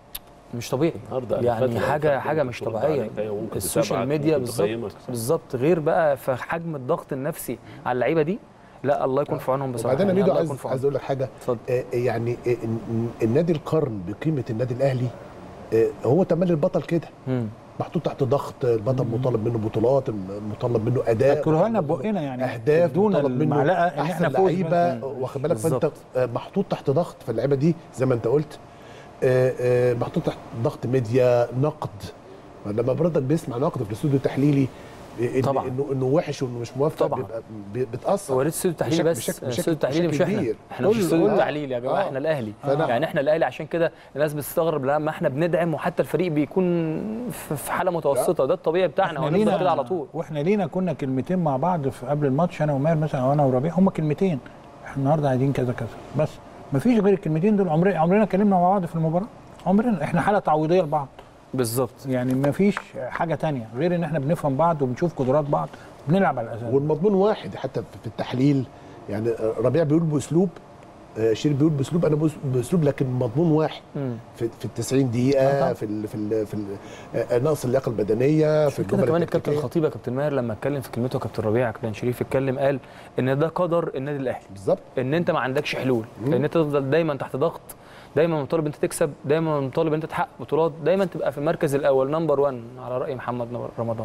مش طبيعي النهارده يعني الفترة- حاجه الفترة حاجه ممكن مش ترد طبيعيه عليك، أيوة، ممكن السوشيال تتابعك، ميديا ممكن بالظبط تقيمك. بالظبط غير بقى في حجم الضغط النفسي على اللعيبه دي لا الله يكون في عونهم بصراحه وبعدين يا يعني ميدو الله عايز يكون في عايز عونهم. اقول لك حاجه اتفضل. آه، يعني آه، ن- النادي القرن بقيمه النادي الاهلي آه، هو تملي البطل كده مم. محطوط تحت ضغط البطل مطالب منه بطولات مطالب منه اداء اكلوها لنا ببقنا يعني اهداف ادونا مطالب منه المعلقه ان احسن احنا فوز لعيبه واخد بالك فانت بالظبط. آه، محطوط تحت ضغط فاللعيبه دي زي ما انت قلت آه، آه، محطوط تحت ضغط ميديا نقد لما برضك بيسمع نقد في الاستوديو التحليلي آه، إن- طبعاً. انه انه وحش وانه مش موفق طبعاً. بيبقى بي- بتاثر هو ليه الاستوديو التحليلي بشكل- بس بشكل- الاستوديو بشكل- التحليلي مش بشكل احنا كبير. احنا مش كل- الاستوديو آه. التحليلي يا جماعه آه. احنا الاهلي فأنا- يعني احنا الاهلي عشان كده الناس بتستغرب لما احنا بندعم وحتى الفريق بيكون في في حاله متوسطه ده الطبيعي بتاعنا احنا ونفضل لينا كده على طول واحنا لينا كنا كلمتين مع بعض في قبل الماتش انا وماهر مثلا او انا وربيع هم كلمتين احنا النهارده عايزين كذا كذا بس ما فيش غير الكلمتين دول عمرنا عمرنا اتكلمنا مع بعض في المباراه عمرنا احنا حاله تعويضيه لبعض بالظبط يعني ما فيش حاجه تانية غير ان احنا بنفهم بعض وبنشوف قدرات بعض بنلعب على الاساس والمضمون واحد حتى في التحليل يعني ربيع بيقول باسلوب آه، شير بيقول باسلوب انا بقول باسلوب لكن مضمون واحد مم. في في ال 90 دقيقه في ال في ال في ال آه، نقص اللياقه البدنيه في كده الجمل كمان الكابتن التكتيكية. الخطيب يا كابتن ماهر لما اتكلم في كلمته كابتن ربيع كابتن شريف اتكلم قال ان ده قدر النادي الاهلي بالظبط ان انت ما عندكش حلول ان انت تفضل دايما تحت ضغط دايما مطالب انت تكسب دايما مطالب انت تحقق بطولات دايما تبقى في المركز الاول نمبر 1 على راي محمد رمضان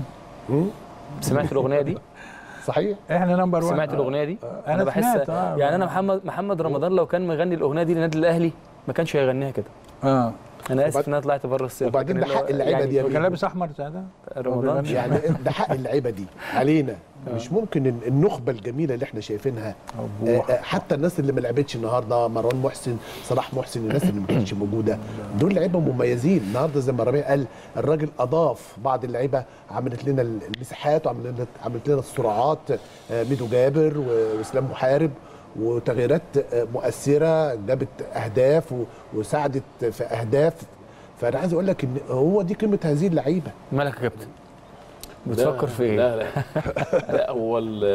مم. سمعت الاغنيه دي صحيح احنا نمبر 1 سمعت الاغنيه دي أنا بحس سمعت، آه. يعني انا محمد محمد رمضان لو كان مغني الاغنيه دي للنادي الاهلي ما كانش هيغنيها كده اه انا اسف وبعد- ان انا طلعت بره السياق وبعدين لكن ده حق اللي هو اللعيبة دي يا كان ميدو. لابس احمر ساعتها رمضان يعني ده حق اللعيبه دي علينا مش ممكن ال- النخبه الجميله اللي احنا شايفينها آه، آه، حتى الناس اللي ما لعبتش النهارده مروان محسن صلاح محسن الناس اللي ما كانتش موجوده دول لعيبه مميزين النهارده زي ما ربيع قال الراجل اضاف بعض اللعيبه عملت لنا المساحات وعملت لنا عملت لنا السرعات آه، ميدو جابر و- واسلام محارب وتغييرات آه، مؤثره جابت اهداف و- وساعدت في اهداف فانا عايز اقول لك ان هو دي قيمه هذه اللعيبه مالك يا كابتن لا، بتفكر في ايه؟ لا لا لا هو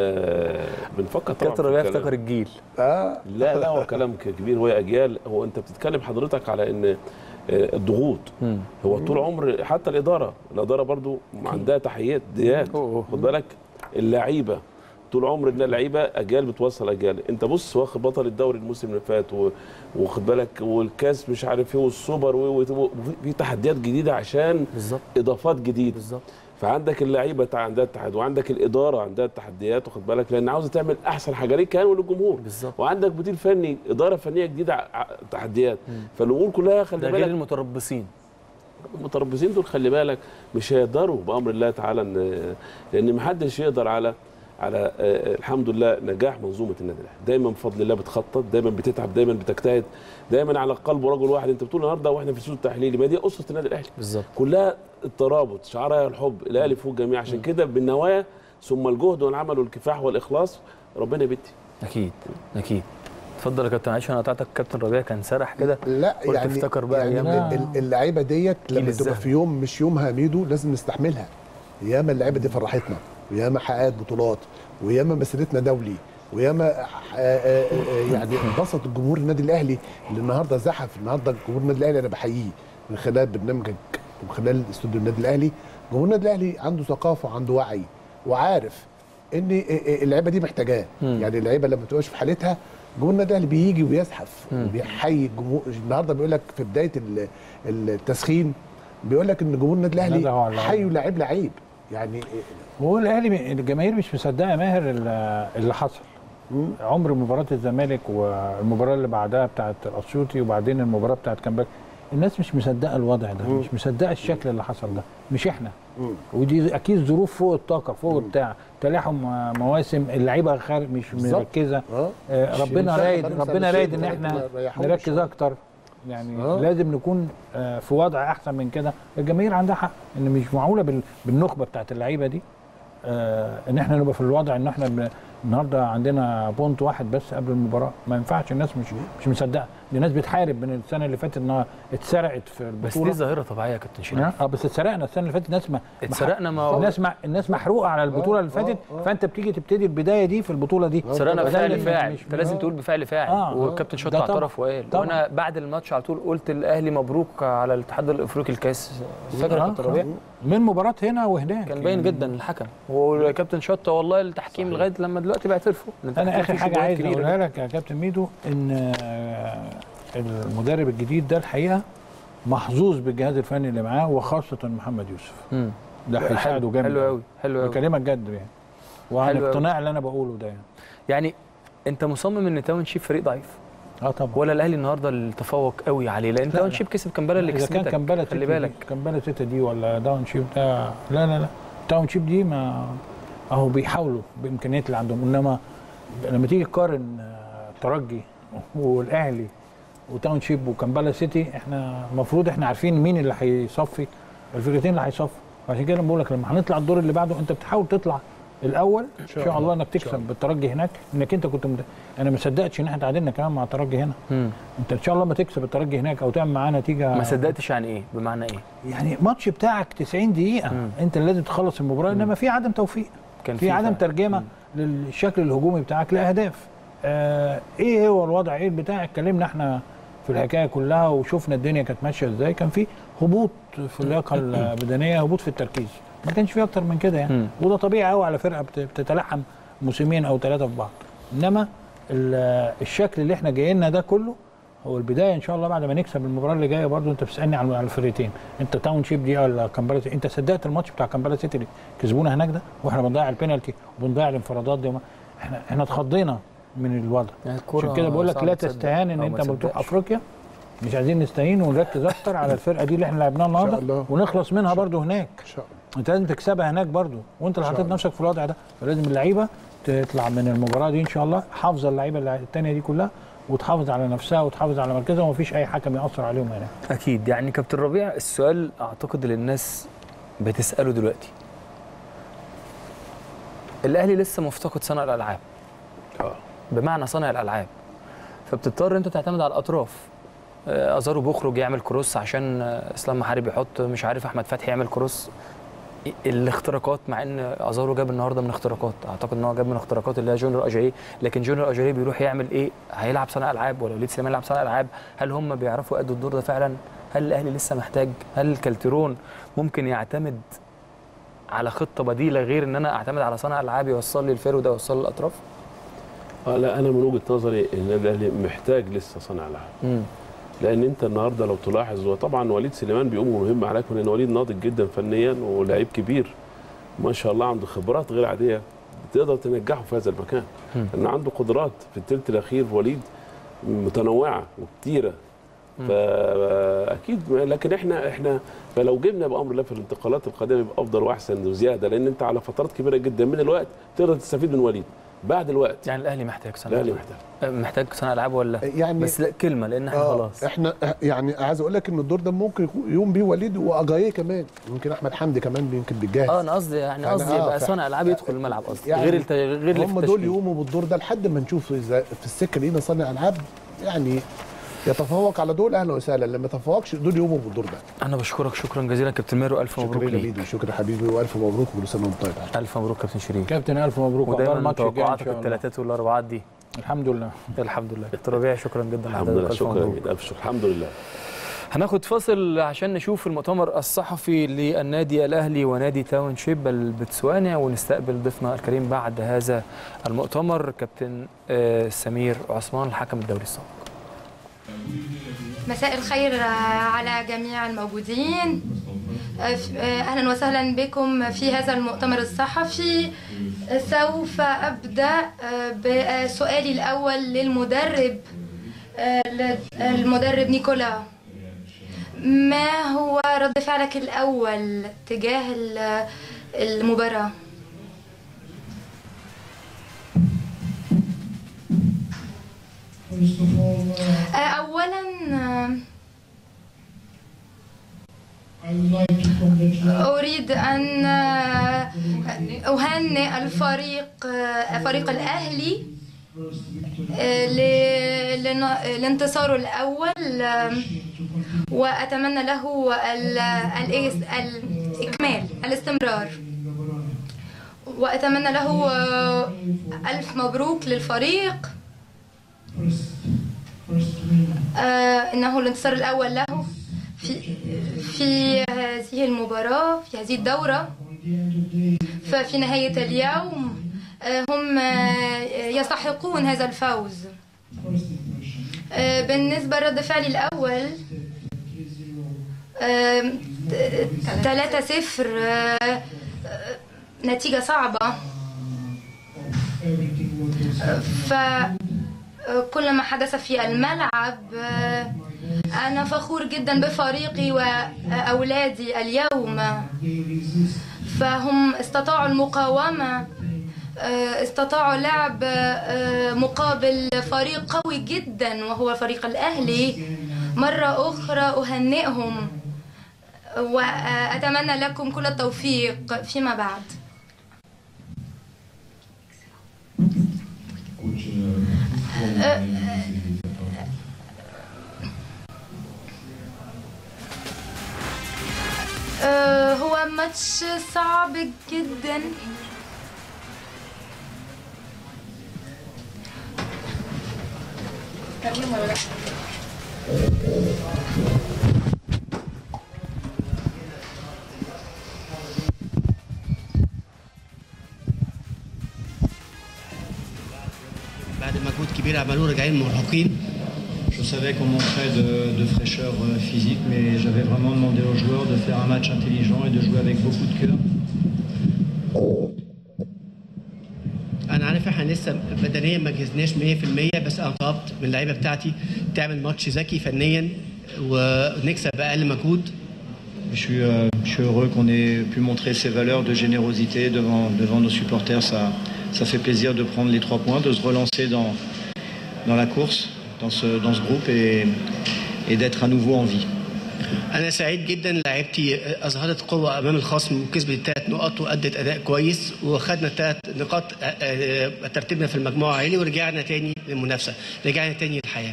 ال- بنفكر طبعا كابتن في ربيع الكلام. افتكر الجيل اه لا لا هو كلام كبير وهي اجيال هو انت بتتكلم حضرتك على ان آه، الضغوط مم. هو طول عمر حتى الاداره الاداره برضو عندها تحيات ديات أوه. خد بالك اللعيبه طول عمر ان اللعيبه اجيال بتوصل اجيال انت بص واخد بطل الدوري الموسم اللي فات و- واخد بالك والكاس مش عارف ايه والسوبر و- و- وفي تحديات جديده عشان بالظبط اضافات جديده بالظبط فعندك اللعيبه تع- عندها التحدي وعندك الاداره عندها التحديات واخد بالك لان عاوزه تعمل احسن حاجه ليك كان وللجمهور بالظبط. وعندك مدير فني اداره فنيه جديده ع- ع- تحديات فالامور كلها خلي ده غير بالك المتربصين المتربصين دول خلي بالك مش هيقدروا بامر الله تعالى ان لان ما حدش يقدر على على آه، الحمد لله نجاح منظومه النادي الاهلي دايما بفضل الله بتخطط دايما بتتعب دايما بتجتهد دايما على قلب رجل واحد انت بتقول النهارده واحنا في السوق التحليلي ما دي اسره النادي الاهلي بالظبط كلها الترابط شعارها الحب الاهلي فوق الجميع عشان كده بالنوايا ثم الجهد والعمل والكفاح والاخلاص ربنا يبدي اكيد اكيد اتفضل يا كابتن عايش انا قطعتك كابتن ربيع كان سرح كده لا قلت يعني افتكر بقى يعني أيام- ال- ال- اللعيبه ديت لما جيل تبقى الذهب. في يوم مش يومها ميدو لازم نستحملها ياما اللعيبه دي فرحتنا وياما حققت بطولات وياما مسيرتنا دولي وياما آه، آه، آه، يعني انبسط الجمهور النادي الاهلي اللي النهارده زحف النهارده جمهور النادي الاهلي انا بحييه من خلال برنامجك ومن خلال استوديو النادي الاهلي جمهور النادي الاهلي عنده ثقافه وعنده وعي وعارف ان اللعيبه دي محتاجاه يعني اللعيبه لما تبقاش في حالتها جمهور النادي الاهلي بيجي وبيزحف وبيحيي الجمهور النهارده بيقول لك في بدايه ال- التسخين بيقول لك ان جمهور النادي ندهوا الاهلي على اللعيبة. حيوا لعيب لعيب يعني هو الاهلي الجماهير مش مصدقه يا ماهر ال- اللي حصل عمر مباراه الزمالك والمباراه اللي بعدها بتاعت الاسيوطي وبعدين المباراه بتاعت كامباك الناس مش مصدقه الوضع ده مش مصدقه الشكل اللي حصل ده مش احنا ودي اكيد ظروف فوق الطاقه فوق بتاع تلاحم مواسم اللعيبه خارج مش بالظبط. مركزه اه آه، ربنا مش رايد هنشغل ربنا شيء رايد ان ما احنا يريحوش. نركز اكتر يعني آه. لازم نكون آه، في وضع احسن من كده الجماهير عندها حق ان مش معقوله بال- بالنخبه بتاعت اللعيبه دي آه، ان احنا نبقى في الوضع ان احنا بن- النهارده عندنا بونت واحد بس قبل المباراه ما ينفعش الناس مش مش مصدقه دي ناس بتحارب من السنه اللي فاتت انها اتسرقت في بس دي البطوله ظاهره طبيعيه يا كابتن شريف اه بس اتسرقنا السنه اللي فاتت الناس ما اتسرقنا ما هو- الناس ما الناس محروقه على البطوله اللي فاتت فانت بتيجي تبتدي البدايه دي في البطوله دي سرقنا فده بفعل اللي فاعل مش- انت لازم تقول بفعل فاعل آه. والكابتن شوت ده طبعا. اعترف وقال طبعا. وانا بعد الماتش على طول قلت الاهلي مبروك على الاتحاد الافريقي الكاس فاكر يا آه، كابتن ربيع من مباراه هنا وهناك كان باين جدا الحكم والكابتن شوت والله التحكيم لغايه لما دلوقتي بيعترفوا إن التحكيم انا اخر فيه حاجه شبهات عايز كبيرة اقولها لك يا كابتن ميدو ان آه، المدرب الجديد ده الحقيقه محظوظ بالجهاز الفني اللي معاه وخاصه محمد يوسف مم. ده هيساعده جامد حلو قوي حلو قوي بكلمك جد يعني وعن حلو أوي. اقتناع اللي انا بقوله ده يعني يعني انت مصمم ان تاون شيب فريق ضعيف اه طبعا ولا الاهلي النهارده اللي تفوق قوي عليه لان لا، تاون لا. شيب كسب كامبالا اللي اذا كان كسبتك كامبالا خلي سيتي بالك دي كامبالا سيتي دي ولا داون شيب ده لا لا لا داون شيب دي ما اهو بيحاولوا بامكانيات اللي عندهم انما لما تيجي تقارن آه، الترجي والاهلي وتاون شيب وكامبالا سيتي احنا المفروض احنا عارفين مين اللي هيصفي الفرقتين اللي هيصفوا عشان كده بقول لك لما هنطلع الدور اللي بعده انت بتحاول تطلع الاول ان شاء, الله انك تكسب بالترجي هناك انك انت كنت مد... انا ما صدقتش ان احنا تعادلنا كمان مع الترجي هنا مم. انت ان شاء الله ما تكسب الترجي هناك او تعمل معاه نتيجه ما صدقتش يعني ايه بمعنى ايه يعني ماتش بتاعك 90 دقيقة مم. انت اللي لازم تخلص المباراة انما في عدم توفيق كان في عدم فعلا. ترجمة مم. للشكل الهجومي بتاعك لاهداف آه ايه هو الوضع ايه بتاع اتكلمنا احنا في الحكايه كلها وشفنا الدنيا كانت ماشيه ازاي كان في هبوط في اللياقه البدنيه هبوط في التركيز ما كانش في اكتر من كده يعني مم. وده طبيعي قوي على فرقه بت- بتتلحم موسمين او ثلاثه في بعض انما ال- الشكل اللي احنا جاي لنا ده كله هو البدايه ان شاء الله بعد ما نكسب المباراه اللي جايه برضو انت بتسالني على على الفرقتين انت تاون شيب دي ولا كامبالا سيتي انت صدقت الماتش بتاع كامبالا سيتي اللي كسبونا هناك ده واحنا بنضيع البينالتي وبنضيع الانفرادات دي وما- احنا احنا اتخضينا من الوضع يعني الكرة عشان كده بقول لك صعب لا تصدق تستهان ان أو انت ما لما بتروح تصدقش. افريقيا مش عايزين نستهين ونركز اكتر على الفرقه دي اللي احنا لعبناها النهارده الله. ونخلص منها برضو هناك ان شاء الله انت لازم تكسبها هناك برضو وانت اللي إن شاء حطيت الله. نفسك في الوضع ده فلازم اللعيبه تطلع من المباراه دي ان شاء الله حافظه اللعيبه اللي- التانيه دي كلها وتحافظ على نفسها وتحافظ على مركزها ومفيش اي حكم ياثر عليهم هناك اكيد يعني كابتن ربيع السؤال اعتقد اللي الناس بتساله دلوقتي الاهلي لسه مفتقد صانع الالعاب آه. بمعنى صانع الالعاب فبتضطر انت تعتمد على الاطراف آه، ازارو بيخرج يعمل كروس عشان آه، اسلام محارب يحط مش عارف احمد فتحي يعمل كروس الاختراقات مع ان ازارو جاب النهارده من اختراقات اعتقد ان هو جاب من اختراقات اللي هي جونيور اجاي لكن جونيور اجاي بيروح يعمل ايه هيلعب صانع العاب ولا وليد سليمان يلعب صانع العاب هل هم بيعرفوا يأدوا الدور ده فعلا هل الاهلي لسه محتاج هل كالتيرون ممكن يعتمد على خطه بديله غير ان انا اعتمد على صانع العاب يوصل لي الفيرو ده يوصل لي الاطراف آه لا انا من وجهه نظري ان النادي الاهلي محتاج لسه صانع العاب لان انت النهارده لو تلاحظ وطبعا وليد سليمان بيقوم مهم عليك لان وليد ناضج جدا فنيا ولاعيب كبير ما شاء الله عنده خبرات غير عاديه تقدر تنجحه في هذا المكان مم. ان عنده قدرات في الثلث الاخير وليد متنوعه وكتيره مم. فاكيد لكن احنا احنا فلو جبنا بامر الله في الانتقالات القادمه يبقى افضل واحسن وزياده لان انت على فترات كبيره جدا من الوقت تقدر تستفيد من وليد بعد الوقت يعني الاهلي محتاج صانع الاهلي العاب محتاج محتاج صانع العاب ولا يعني بس لا كلمه لان احنا آه خلاص احنا يعني عايز اقول لك ان الدور ده ممكن يكون- يقوم بيه وليد واجاييه كمان يمكن احمد حمدي كمان يمكن بيجهز اه انا قصدي يعني يعني قصدي آه، يبقى ف- صانع العاب يدخل الملعب قصدي يعني غير الت... غير اللي في هم دول التشكيل. يقوموا بالدور ده لحد ما نشوف اذا في السكه لقينا صانع العاب يعني يتفوق على دول اهلا وسهلا لما يتفوقش دول يقوموا بالدور ده انا بشكرك شكرا جزيلا كابتن ميرو الف مبروك شكرا ليك ليك شكرا حبيبي والف مبروك وكل سنه وانت طيب الف مبروك كابتن شريف كابتن الف مبروك وعقبال ودايما الماتش الجاي ان توقعاتك شاء الله الثلاثات والاربعات دي الحمد لله الحمد لله كابتن ربيع شكرا جدا الحمد لله لحضرتك. ألف شكرا مبروك. جدا ألف شكر الحمد لله هناخد فاصل عشان نشوف المؤتمر الصحفي للنادي الاهلي ونادي تاون شيب البتسواني ونستقبل ضيفنا الكريم بعد هذا المؤتمر كابتن آه، سمير عثمان الحكم الدولي السابق مساء الخير على جميع الموجودين اهلا وسهلا بكم في هذا المؤتمر الصحفي سوف ابدا بسؤالي الاول للمدرب المدرب نيكولا ما هو رد فعلك الاول تجاه المباراه اولا أريد أن آه، أهنئ الفريق آه، فريق الأهلي آه، ل- لن- لانتصاره الأول آه، وأتمنى له ال- الإيس- الإكمال الاستمرار وأتمنى له آه، ألف مبروك للفريق آه، إنه الانتصار الأول له في في هذه المباراة في هذه الدورة ففي نهاية اليوم آه، هم آه، يستحقون هذا الفوز آه، بالنسبة لرد فعلي الأول آم، ت- ثلاثة صفر آه، آه، نتيجة صعبة فكل ما حدث في الملعب آه، أنا فخور جدا بفريقي وأولادي اليوم فهم استطاعوا المقاومة آه، استطاعوا لعب آه، مقابل فريق قوي جدا وهو فريق الأهلي مرة أخرى أهنئهم وأتمنى لكم كل التوفيق فيما بعد آه، هو ماتش صعب جدا بعد مجهود كبير عملوه راجعين مرهقين Je savais qu'on manquerait de, de fraîcheur euh, physique, mais j'avais vraiment demandé aux joueurs de faire un match intelligent et de jouer avec beaucoup de cœur. انا عارف احنا لسه بدنيا ما جهزناش 100% بس انا طلبت من اللعيبه بتاعتي تعمل ماتش ذكي فنيا ونكسب باقل مجهود Je suis, euh, je suis heureux qu'on ait pu montrer ces valeurs de générosité devant, devant nos supporters. Ça, ça fait plaisir de prendre les trois points, de se relancer dans, dans la course, dans ce, dans ce groupe et, et d'être à nouveau en vie. انا سعيد جدا لعيبتي اظهرت قوه امام الخصم وكسبت ثلاث نقط وادت اداء كويس وخدنا ثلاث نقاط آه، آه، ترتيبنا في المجموعه عالي ورجعنا تاني للمنافسه رجعنا تاني للحياه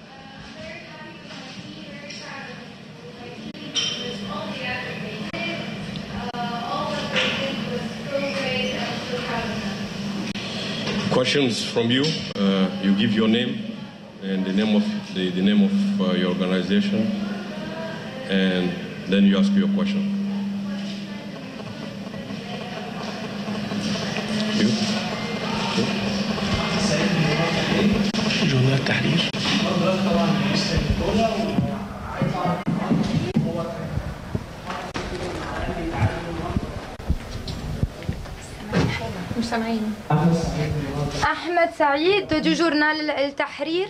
questions from you. Uh, you give your name and the name of the, the name of uh, your organization, and then you ask your question. You? جورنال التحرير مش سامعين أحمد سعيد دو جورنال التحرير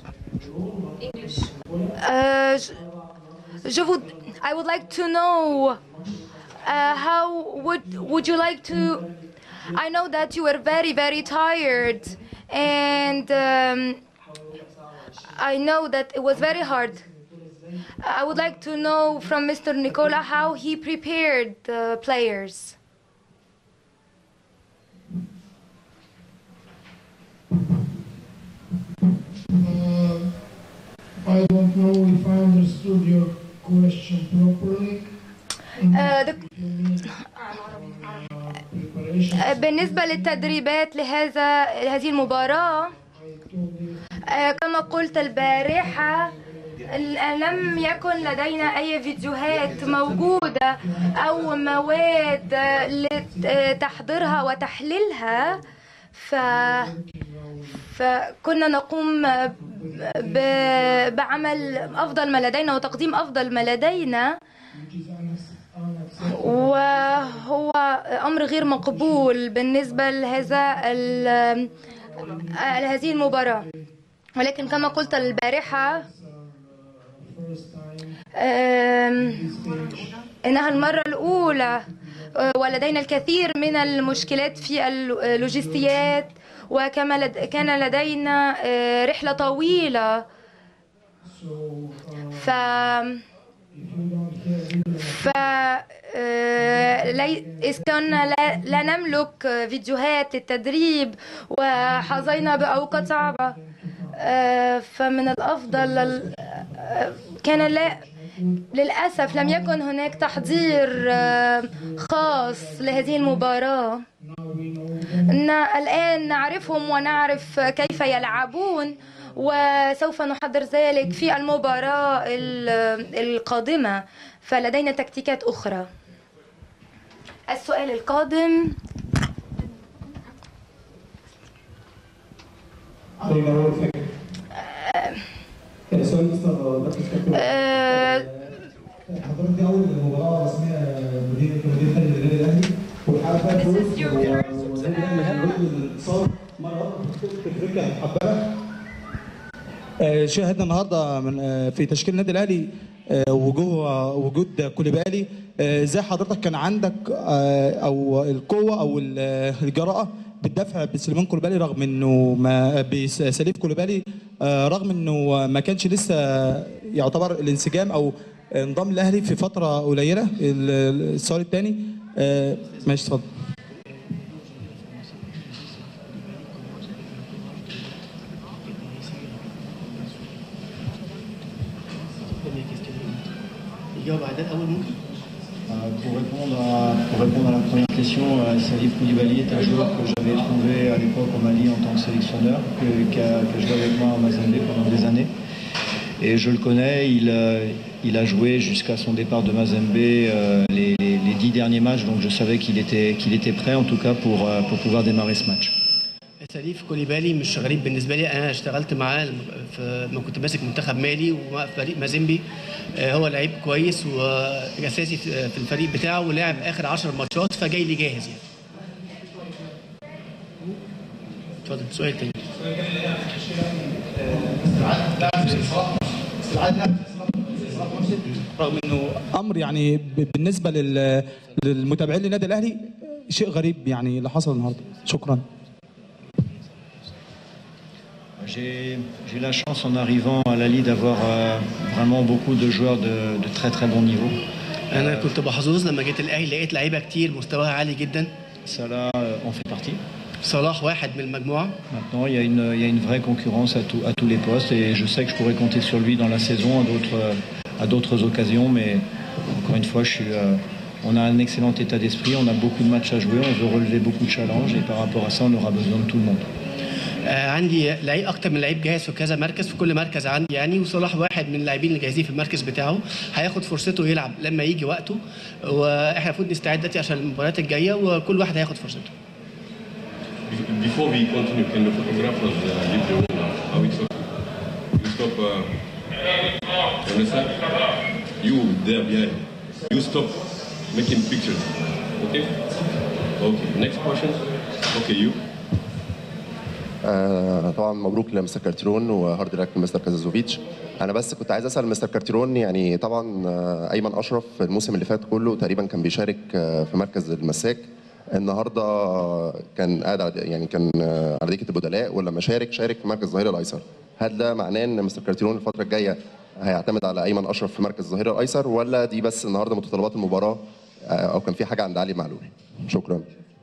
Uh, je would, I would like to know uh, how would would you like to I know that you were very very tired and um, I know that it was very hard I would like to know from Mr. Nicola how he prepared the players Uh, I don't know if I understood your question properly. Uh, the Preparation. آه، بالنسبة للتدريبات لهذا لهذه المباراة آه، كما قلت البارحة ال- لم يكن لدينا أي فيديوهات موجودة أو مواد لتحضيرها وتحليلها ف فكنا نقوم ب- بعمل أفضل ما لدينا وتقديم أفضل ما لدينا وهو أمر غير مقبول بالنسبة لهذا ال- آه، لهذه المباراة ولكن كما قلت البارحة آم، إنها المرة الأولى آه، ولدينا الكثير من المشكلات في اللوجستيات وكما لد... كان لدينا آه، رحلة طويلة ف ف آه، لي- إذ كنا لا, لا نملك فيديوهات للتدريب وحظينا بأوقات صعبة آه، فمن الأفضل لل- آه، كان لا للأسف لم يكن هناك تحضير آه، خاص لهذه المباراة ن- الآن نعرفهم ونعرف كيف يلعبون وسوف نحضر ذلك في المباراة ال- القادمة فلدينا تكتيكات أخرى السؤال القادم سؤال مستر مركز كابتن آه، حضرتك دي اول مباراه رسميه مدير كمدير فني للنادي الاهلي والحقيقه فيها فوز والنادي الاهلي ضد الاتصال مره واحده في افريقيا هتحبها آه، شاهدنا النهارده من آه، في تشكيل النادي الاهلي آه، وجوه وجود كوليبالي آه، ازاي حضرتك كان عندك آه، او القوه او ال- آه، الجراءه بالدفع بسليمان كوليبالي رغم انه ما بسليف كوليبالي آه، رغم انه ما كانش لسه يعتبر الانسجام او انضم الاهلي في فتره قليله ال- السؤال الثاني ماشي اتفضل يجاوب على ده الأول ممكن Euh, Pour répondre, à, pour répondre à la première question, euh, Salif Koulibaly est un joueur que j'avais trouvé à l'époque au Mali en tant que sélectionneur, que, qui a, qui a joué avec moi à Mazembe pendant des années. Et je le connais, il, euh, il a joué jusqu'à son départ de Mazembe euh, les, les- les dix derniers matchs, donc je savais qu'il était, qu'il était prêt en tout cas pour, euh, pour pouvoir démarrer ce match. سليف كوليبالي مش غريب بالنسبه لي انا اشتغلت معاه في ما كنت ماسك منتخب مالي وفي فريق مازيمبي آه، هو لعيب كويس واساسي في في الفريق بتاعه ولعب اخر 10 ماتشات فجاي لي جاهز يعني اتفضل سؤال تاني رغم انه امر يعني ب- بالنسبه لل- للمتابعين للنادي الاهلي شيء غريب يعني اللي حصل النهارده شكرا J'ai j'ai la chance en arrivant à Lali d'avoir euh, vraiment beaucoup de joueurs de, de très très bon niveau. انا كنت محظوظ لما جيت الاهلي لقيت لعيبه كتير مستواها عالي جدا Salah euh, en fait partie. صلاح واحد من المجموعه Maintenant, il y, a une, il y a une vraie concurrence à, tout- à tous les postes et je sais que je pourrais compter sur lui dans la saison à d'autres, à d'autres occasions. Mais encore une fois, je suis, euh, on a un excellent état d'esprit, on a beaucoup de matchs à jouer, on veut relever beaucoup de challenges et par rapport à ça, on aura besoin de tout le monde. آه عندي لعيب اكتر من لعيب جاهز في كذا مركز في كل مركز عندي يعني وصلاح واحد من اللاعبين اللي جاهزين في المركز بتاعه هياخد فرصته يلعب لما يجي وقته واحنا المفروض نستعد دلوقتي عشان المباريات الجايه وكل واحد هياخد فرصته Before we continue, can the photographers uh, leave the room now? How it's okay? You stop. Uh, you understand? You there behind. You stop making pictures. Okay? Okay. Next question. Okay, you. آه، طبعا مبروك لمستر كارتيرون وهارد لك لمستر كازازوفيتش انا بس كنت عايز اسال مستر كارتيرون يعني طبعا آه، ايمن اشرف الموسم اللي فات كله تقريبا كان بيشارك آه، في مركز المساك النهارده كان قاعد على يعني كان آه، على دكه البدلاء ولما شارك شارك في مركز الظهير الايسر هل ده معناه ان مستر كارتيرون الفتره الجايه هيعتمد على ايمن اشرف في مركز الظهير الايسر ولا دي بس النهارده متطلبات المباراه آه، او كان في حاجه عند علي معلول شكرا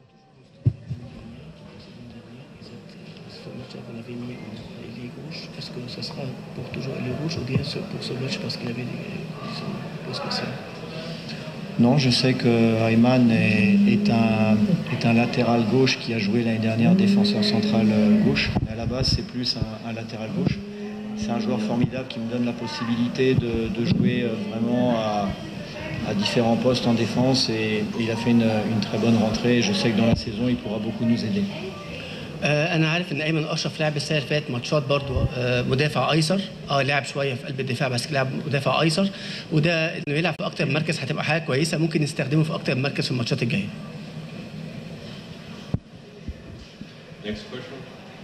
Est-ce que ce sera pour toujours les rouges ou bien pour ce match parce qu'il avait des spécial Non, je sais que Ayman est, est un, est un latéral gauche qui a joué l'année dernière défenseur central euh, gauche. Mais à la base, c'est plus un, un latéral gauche. C'est un joueur formidable qui me donne la possibilité de, de jouer euh, vraiment à, à différents postes en défense et, et il a fait une, une très bonne rentrée. Je sais que dans la saison, il pourra beaucoup nous aider. آه انا عارف ان ايمن اشرف لعب السنه اللي فاتت ماتشات برضو آه مدافع ايسر اه لعب شويه في قلب الدفاع بس لعب مدافع ايسر وده انه يلعب في اكتر من مركز هتبقى حاجه كويسه ممكن نستخدمه في اكتر من مركز في الماتشات الجايه Next question.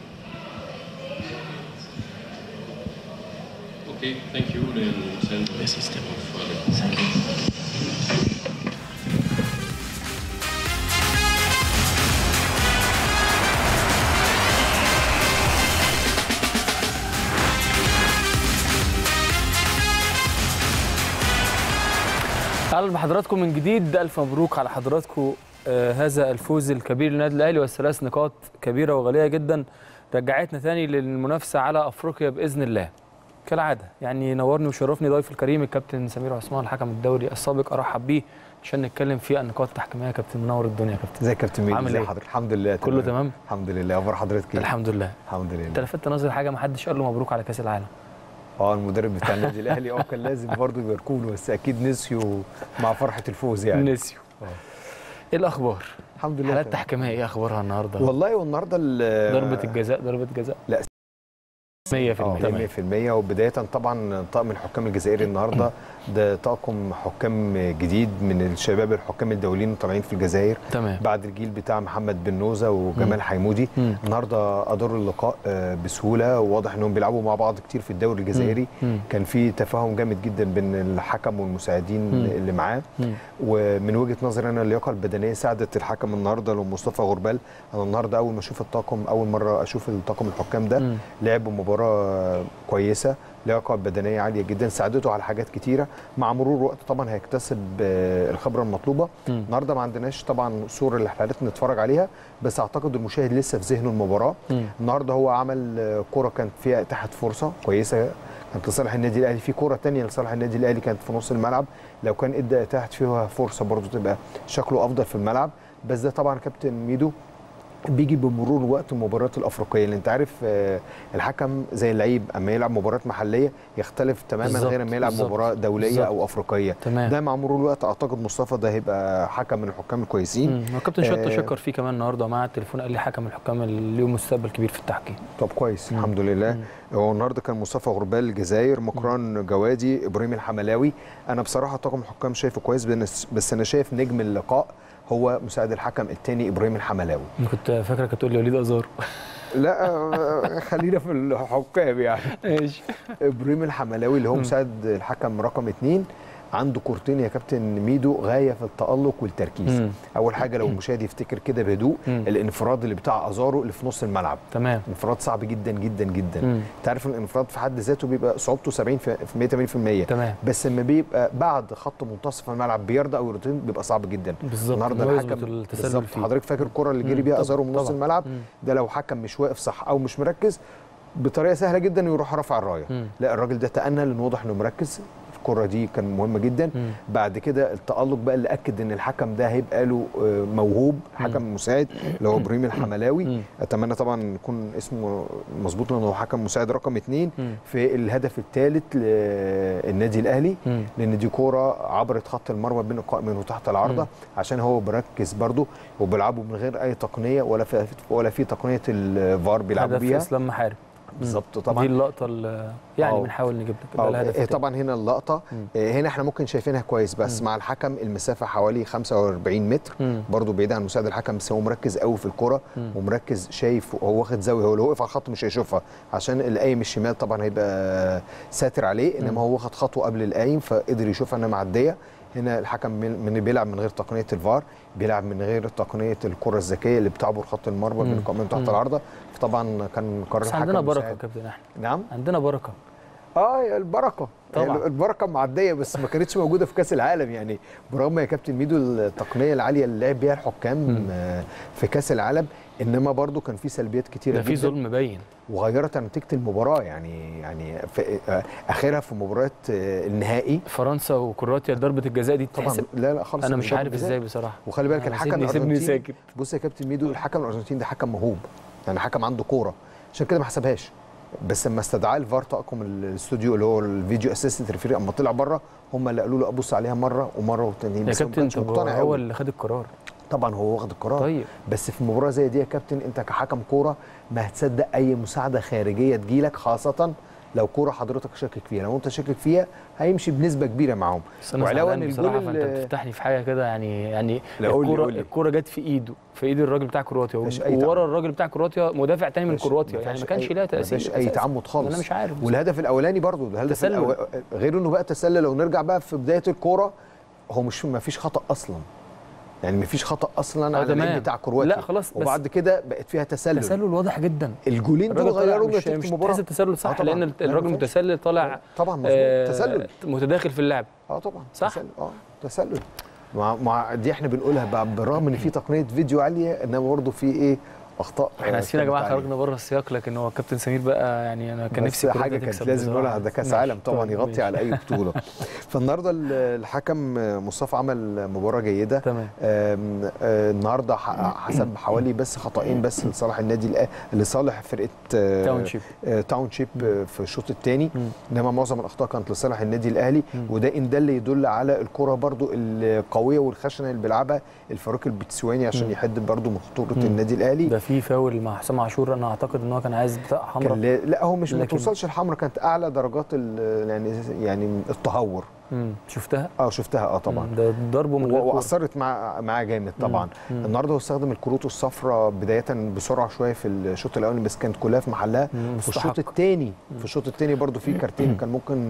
Okay, thank you. Then send the system of uh, Thank you. اهلا بحضراتكم من جديد الف مبروك على حضراتكم آه هذا الفوز الكبير للنادي الاهلي والثلاث نقاط كبيره وغاليه جدا رجعتنا تاني للمنافسه على افريقيا باذن الله كالعاده يعني نورني وشرفني ضيف الكريم الكابتن سمير عثمان الحكم الدولي السابق ارحب بيه عشان نتكلم في النقاط التحكيميه يا كابتن منور الدنيا يا كابتن ازيك يا كابتن ميدو عامل ازي ايه؟ حضرتك الحمد لله كله تمام الحمد لله اخبار حضرتك ايه الحمد لله الحمد انت لله لفت نظر حاجه ما حدش قال له مبروك على كاس العالم اه المدرب بتاع النادي الاهلي اه كان لازم برضه يباركوا له بس اكيد نسيوا مع فرحه الفوز يعني نسيوا ايه الاخبار الحمد لله حالات تمام. تحكيميه ايه اخبارها النهارده والله والنهارده ال- ضربه الجزاء ضربه جزاء لا 100% اه تمام 100% وبدايه طبعا طاقم الحكام الجزائري النهارده ده طاقم حكام جديد من الشباب الحكام الدوليين طالعين في الجزائر تمام بعد الجيل بتاع محمد بن نوزه وجمال حيمودي مم. النهارده اداروا اللقاء آه، بسهوله وواضح انهم بيلعبوا مع بعض كتير في الدوري الجزائري مم. كان في تفاهم جامد جدا بين الحكم والمساعدين مم. اللي معاه مم. ومن وجهه نظري انا اللياقه البدنيه ساعدت الحكم النهارده لمصطفى غربال انا النهارده اول ما اشوف الطاقم اول مره اشوف الطاقم الحكام ده مم. لعبوا مباراه كويسه لياقه بدنيه عاليه جدا ساعدته على حاجات كتيره مع مرور الوقت طبعا هيكتسب آه، الخبره المطلوبه مم. النهارده ما عندناش طبعا صور اللي احنا نتفرج عليها بس اعتقد المشاهد لسه في ذهنه المباراه مم. النهارده هو عمل آه، كره كانت فيها اتاحه فرصه كويسه كانت لصالح النادي الاهلي في كره تانية لصالح النادي الاهلي كانت في نص الملعب لو كان ادى اتاحت فيها فرصه برضو تبقى شكله افضل في الملعب بس ده طبعا كابتن ميدو بيجي بمرور وقت المباريات الافريقيه لان انت عارف آه، الحكم زي اللعيب اما يلعب مباراه محليه يختلف تماما بالظبط، غير اما يلعب بالظبط، مباراه دوليه بالظبط. او افريقيه تمام. ده مع مرور الوقت اعتقد مصطفى ده هيبقى حكم من الحكام الكويسين مم. الكابتن شطه آه، شكر فيه كمان النهارده مع التليفون قال لي حكم الحكام اللي ليهم مستقبل كبير في التحكيم طب كويس الحمد لله هو النهارده كان مصطفى غربال الجزائر مكران جوادي ابراهيم الحملاوي انا بصراحه طاقم الحكام شايفه كويس بس- بس انا شايف نجم اللقاء هو مساعد الحكم الثاني ابراهيم الحملاوي انا كنت فاكرك هتقول لي وليد ازار لا آه، خلينا في الحكام يعني ماشي ابراهيم الحملاوي اللي هو مساعد الحكم رقم اثنين عنده كورتين يا كابتن ميدو غايه في التالق والتركيز مم. اول حاجه لو المشاهد يفتكر كده بهدوء مم. الانفراد اللي بتاع ازارو اللي في نص الملعب تمام انفراد صعب جدا جدا جدا مم. انت عارف الانفراد في حد ذاته بيبقى صعوبته 70 في في 180% تمام بس لما بيبقى بعد خط منتصف الملعب بيرضى او يرضين بيبقى صعب جدا بالظبط النهارده إن هو يظبط الحكم التسلل بالظبط فيه. حضرتك فاكر الكره اللي جري مم. بيها طبعاً، ازارو من نص طبعاً. الملعب مم. ده لو حكم مش واقف صح او مش مركز بطريقه سهله جدا يروح رافع الرايه مم. لا الراجل ده تأنى لان واضح انه مركز الكره دي كان مهمه جدا مم. بعد كده التألق بقى اللي اكد ان الحكم ده هيبقى له آه، موهوب حكم مساعد اللي هو ابراهيم الحملاوي مم. اتمنى طبعا يكون اسمه مظبوط لانه هو حكم مساعد رقم اثنين مم. في الهدف الثالث للنادي الاهلي مم. لان دي كوره عبرت خط المرمى بين القائمين وتحت العارضه مم. عشان هو بركز برده وبيلعبوا من غير اي تقنيه ولا في ولا في تقنيه الفار بيلعبوا هدف بيها اسلام محارب بالظبط دي طبعا اللقطه اللي يعني آه. بنحاول نجيب لك ده آه، الهدف إيه التاني. طبعا هنا اللقطه مم. إيه هنا احنا ممكن شايفينها كويس بس مم. مع الحكم المسافه حوالي 45 متر مم. برضه بعيد عن مساعد الحكم بس هو مركز قوي في الكوره مم. ومركز شايف هو واخد زاويه هو لو وقف على الخط مش هيشوفها عشان القايم الشمال طبعا هيبقى ساتر عليه مم. انما هو واخد خطوه قبل القايم فقدر يشوفها انها معديه هنا الحكم من من بيلعب من غير تقنيه الفار بيلعب من غير تقنيه الكره الذكيه اللي بتعبر خط المرمى بين مم. القائمين تحت مم. العرضه فطبعا كان قرار بس الحكم عندنا بركه مساعد. يا كابتن احمد نعم عندنا بركه اه البركه طبعاً. يعني البركه معديه بس ما كانتش موجوده في كاس العالم يعني برغم يا كابتن ميدو التقنيه العاليه اللي لعب بيها الحكام مم. آه، في كاس العالم انما برضو كان في سلبيات كتيره ده في جدا ظلم باين وغيرت نتيجه المباراه يعني يعني في آه، اخرها في مباراه آه، النهائي فرنسا وكرواتيا ضربه الجزاء دي طبعا تحسب لا لا خالص انا مش مش ضربة عارف جزاء. ازاي بصراحه وخلي بالك آه، الحكم سيبني سيبني الارجنتيني ساكت بص يا كابتن ميدو الحكم الارجنتيني ده حكم موهوب يعني حكم عنده كوره عشان كده ما حسبهاش بس لما استدعاه الفار طاقم الاستوديو اللي هو الفيديو اسيستنت ريفيري اما طلع بره هم اللي قالوا له ابص عليها مره ومره والتانيين يا بس هو ما كابتن كانش طب مقتنع هو قوي اللي خد القرار طبعا هو واخد القرار طيب بس في مباراه زي دي يا كابتن انت كحكم كوره ما هتصدق اي مساعده خارجيه تجيلك خاصه لو كوره حضرتك شاكك فيها لو انت شاكك فيها هيمشي بنسبه كبيره معاهم بس انا وعلاوه زعلان ان بصراحه الجول فانت اللي- بتفتحني في حاجه كده يعني يعني لا، قول لي- الكوره قول لي. الكوره جت في ايده في ايد الراجل بتاع كرواتيا مفيش أي وورا تعمد. الراجل بتاع كرواتيا مدافع تاني من مفيش- كرواتيا يعني مفيش ما كانش أي- ليها تاثير مفيش اي أساساً. تعمد خالص انا مش عارف والهدف الاولاني برضو الهدف تسلل. الأول غير انه بقى تسلل لو نرجع بقى في بدايه الكوره هو مش ما فيش خطا اصلا يعني ما فيش خطا اصلا آه، على اللعيب تمام. بتاع كرواتيا لا، خلاص، بس- وبعد كده بقت فيها تسلل تسلل واضح جدا الجولين دول الراجل طالع غيروا مش نتيجه مش المباراه تحس التسلل صح آه طبعاً. لان لا، الراجل ما فيهاش. متسلل طالع طبعا مظبوط آه، تسلل متداخل في اللعب اه طبعا صح؟ تسلل. اه تسلل مع, مع دي احنا بنقولها بقى بالرغم ان في تقنيه فيديو عاليه انما برضه في ايه اخطاء احنا آه، اسفين يا كانت جماعه عالية. خرجنا بره السياق لكن هو كابتن سمير بقى يعني انا كان بس نفسي كرواتيا حاجه كانت تكسب لازم بصراحة. نقولها ده كاس ماشي. عالم طبعا طيب، يغطي ماشي. على اي بطوله فالنهارده ال- الحكم مصطفى عمل مباراه جيده تمام آم، آه، النهارده ح- حسب حوالي بس خطأين بس لصالح النادي الأ- لصالح فرقه آه، تاونشيب. آه، تاونشيب آه، في الشوط الثاني انما معظم الاخطاء كانت لصالح النادي الاهلي وده ان ده اللي يدل على الكره برضو القويه والخشنه اللي بيلعبها الفاروق البتسواني عشان مم. يحد برضو من خطوره مم. النادي الاهلي ده في فاول مع حسام عاشور انا اعتقد ان هو كان عايز بطاقه حمراء كان لا, لا هو مش ما لكن- توصلش الحمراء كانت اعلى درجات ال- يعني يعني التهور مم. شفتها اه شفتها اه طبعا مم. ده ضربه من غير و- كورة. واثرت مع معاه جامد طبعا مم. النهارده هو استخدم الكروت الصفراء بدايه بسرعه شويه في الشوط الاولاني بس كانت كلها في محلها مم. في الشوط مستحق. الثاني في الشوط الثاني برضو في كارتين كان ممكن